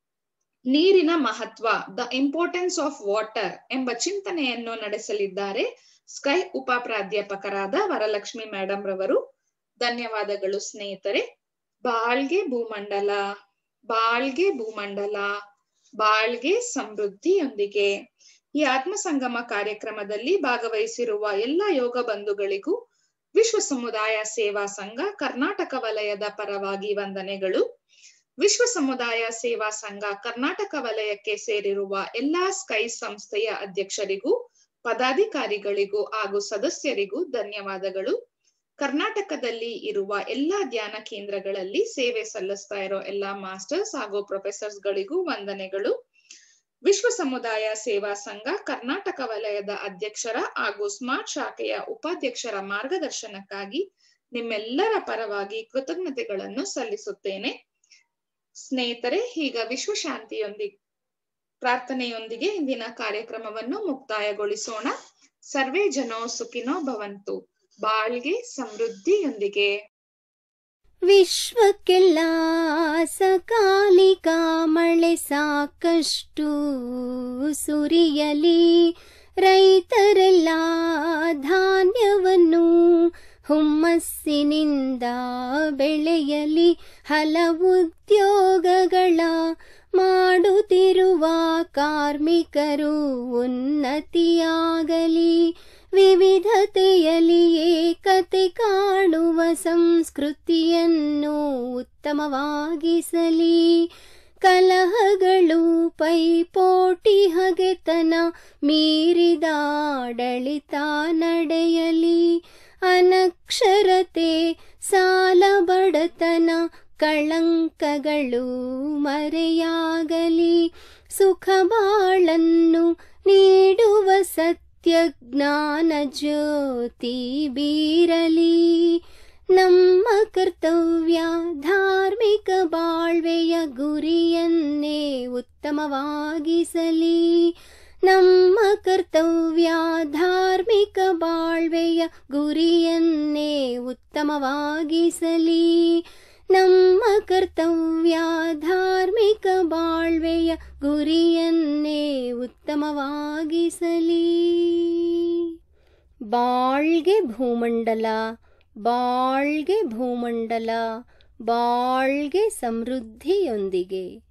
ನೀರಿನ ಮಹತ್ವ ದ ಇಂಪಾರ್ಟೆನ್ಸ್ ಆಫ್ ವಾಟರ್ ಎಂಬ ಚಿಂತನೆಯನ್ನು ನಡೆಸಲಿದ್ದಾರೆ ಸ್ಕೈ ಉಪ ಪ್ರಾಧ್ಯಾಪಕರಾದ ವರಲಕ್ಷ್ಮಿ ಮೇಡಮ್ ರವರು ಧನ್ಯವಾದಗಳು ಸ್ನೇಹಿತರೆ ಬಾಳ್ಗೆ ಭೂಮಂಡಲ ಬಾಳ್ಗೆ ಭೂಮಂಡಲ ಬಾಳ್ಗೆ ಸಮೃದ್ಧಿಯೊಂದಿಗೆ ಈ ಆತ್ಮ ಸಂಗಮ ಕಾರ್ಯಕ್ರಮದಲ್ಲಿ ಭಾಗವಹಿಸಿರುವ ಎಲ್ಲ ಯೋಗ ಬಂಧುಗಳಿಗೂ ವಿಶ್ವ ಸಮುದಾಯ ಸೇವಾ ಸಂಘ ಕರ್ನಾಟಕ ವಲಯದ ಪರವಾಗಿ ವಂದನೆಗಳು ವಿಶ್ವ ಸಮುದಾಯ ಸೇವಾ ಸಂಘ ಕರ್ನಾಟಕ ವಲಯಕ್ಕೆ ಸೇರಿರುವ ಎಲ್ಲಾ ಸ್ಕೈ ಸಂಸ್ಥೆಯ ಅಧ್ಯಕ್ಷರಿಗೂ ಪದಾಧಿಕಾರಿಗಳಿಗೂ ಹಾಗೂ ಸದಸ್ಯರಿಗೂ ಧನ್ಯವಾದಗಳು ಕರ್ನಾಟಕದಲ್ಲಿ ಇರುವ ಎಲ್ಲಾ ಧ್ಯಾನ ಕೇಂದ್ರಗಳಲ್ಲಿ ಸೇವೆ ಸಲ್ಲಿಸ್ತಾ ಇರೋ ಎಲ್ಲಾ ಮಾಸ್ಟರ್ಸ್ ಹಾಗೂ ಪ್ರೊಫೆಸರ್ಸ್ ಗಳಿಗೂ ವಂದನೆಗಳು ವಿಶ್ವ ಸಮುದಾಯ ಸೇವಾ ಸಂಘ ಕರ್ನಾಟಕ ವಲಯದ ಅಧ್ಯಕ್ಷರ ಹಾಗೂ ಸ್ಮಾರ್ಟ್ ಶಾಖೆಯ ಉಪಾಧ್ಯಕ್ಷರ ಮಾರ್ಗದರ್ಶನಕ್ಕಾಗಿ ನಿಮ್ಮೆಲ್ಲರ ಪರವಾಗಿ ಕೃತಜ್ಞತೆಗಳನ್ನು ಸಲ್ಲಿಸುತ್ತೇನೆ ಸ್ನೇಹಿತರೆ ಈಗ ವಿಶ್ವ ಶಾಂತಿಯೊಂದಿಗೆ ಪ್ರಾರ್ಥನೆಯೊಂದಿಗೆ ಇಂದಿನ ಕಾರ್ಯಕ್ರಮವನ್ನು ಮುಕ್ತಾಯಗೊಳಿಸೋಣ ಸರ್ವೇ ಜನೋ ಸುಖಿನೋ ಭವಂತು ಬಾಳ್ಗೆ ಸಮೃದ್ಧಿಯೊಂದಿಗೆ ವಿಶ್ವಕ್ಕೆಲ್ಲ ಸಕಾಲಿಕ ಮಳೆ ಸಾಕಷ್ಟು ಸುರಿಯಲಿ ರೈತರೆಲ್ಲ ಧಾನ್ಯವನ್ನು ಹುಮ್ಮಸ್ಸಿನಿಂದ ಬೆಳೆಯಲಿ ಹಲವುದ್ಯೋಗಗಳ ಮಾಡುತ್ತಿರುವ ಕಾರ್ಮಿಕರು ಉನ್ನತಿಯಾಗಲಿ ವಿವಿಧತೆಯಲ್ಲಿ ಏಕತೆ ಕಾಣುವ ಸಂಸ್ಕೃತಿಯನ್ನು ಉತ್ತಮವಾಗಿಸಲಿ ಕಲಹಗಳು ಪೈಪೋಟಿ ಹಗೆತನ ಮೀರಿದಾಡಳಿತ ನಡೆಯಲಿ ಅನಕ್ಷರತೆ ಸಾಲ ಬಡತನ ಕಳಂಕಗಳು ಮರೆಯಾಗಲಿ ಸುಖ ಬಾಳನ್ನು ನೀಡುವ ಸತ್ಯ ಜ್ಞಾನ ಜ್ಯೋತಿ ಬೀರಲಿ ನಮ್ಮ ಕರ್ತವ್ಯ ಧಾರ್ಮಿಕ ಬಾಳ್ವೆಯ ಗುರಿಯನ್ನೇ ಉತ್ತಮವಾಗಿಸಲಿ ನಮ್ಮ ಕರ್ತವ್ಯ ಧಾರ್ಮಿಕ ಬಾಳ್ವೆಯ ಗುರಿಯನ್ನೇ ಉತ್ತಮವಾಗಿಸಲಿ ನಮ್ಮ ಕರ್ತವ್ಯ ಧಾರ್ಮಿಕ ಬಾಳ್ವೆಯ ಗುರಿಯನ್ನೇ ಉತ್ತಮವಾಗಿಸಲಿ ಬಾಳ್ಗೆ ಭೂಮಂಡಲ ಬಾಳ್ಗೆ ಭೂಮಂಡಲ ಬಾಳ್ಗೆ ಸಮೃದ್ಧಿಯೊಂದಿಗೆ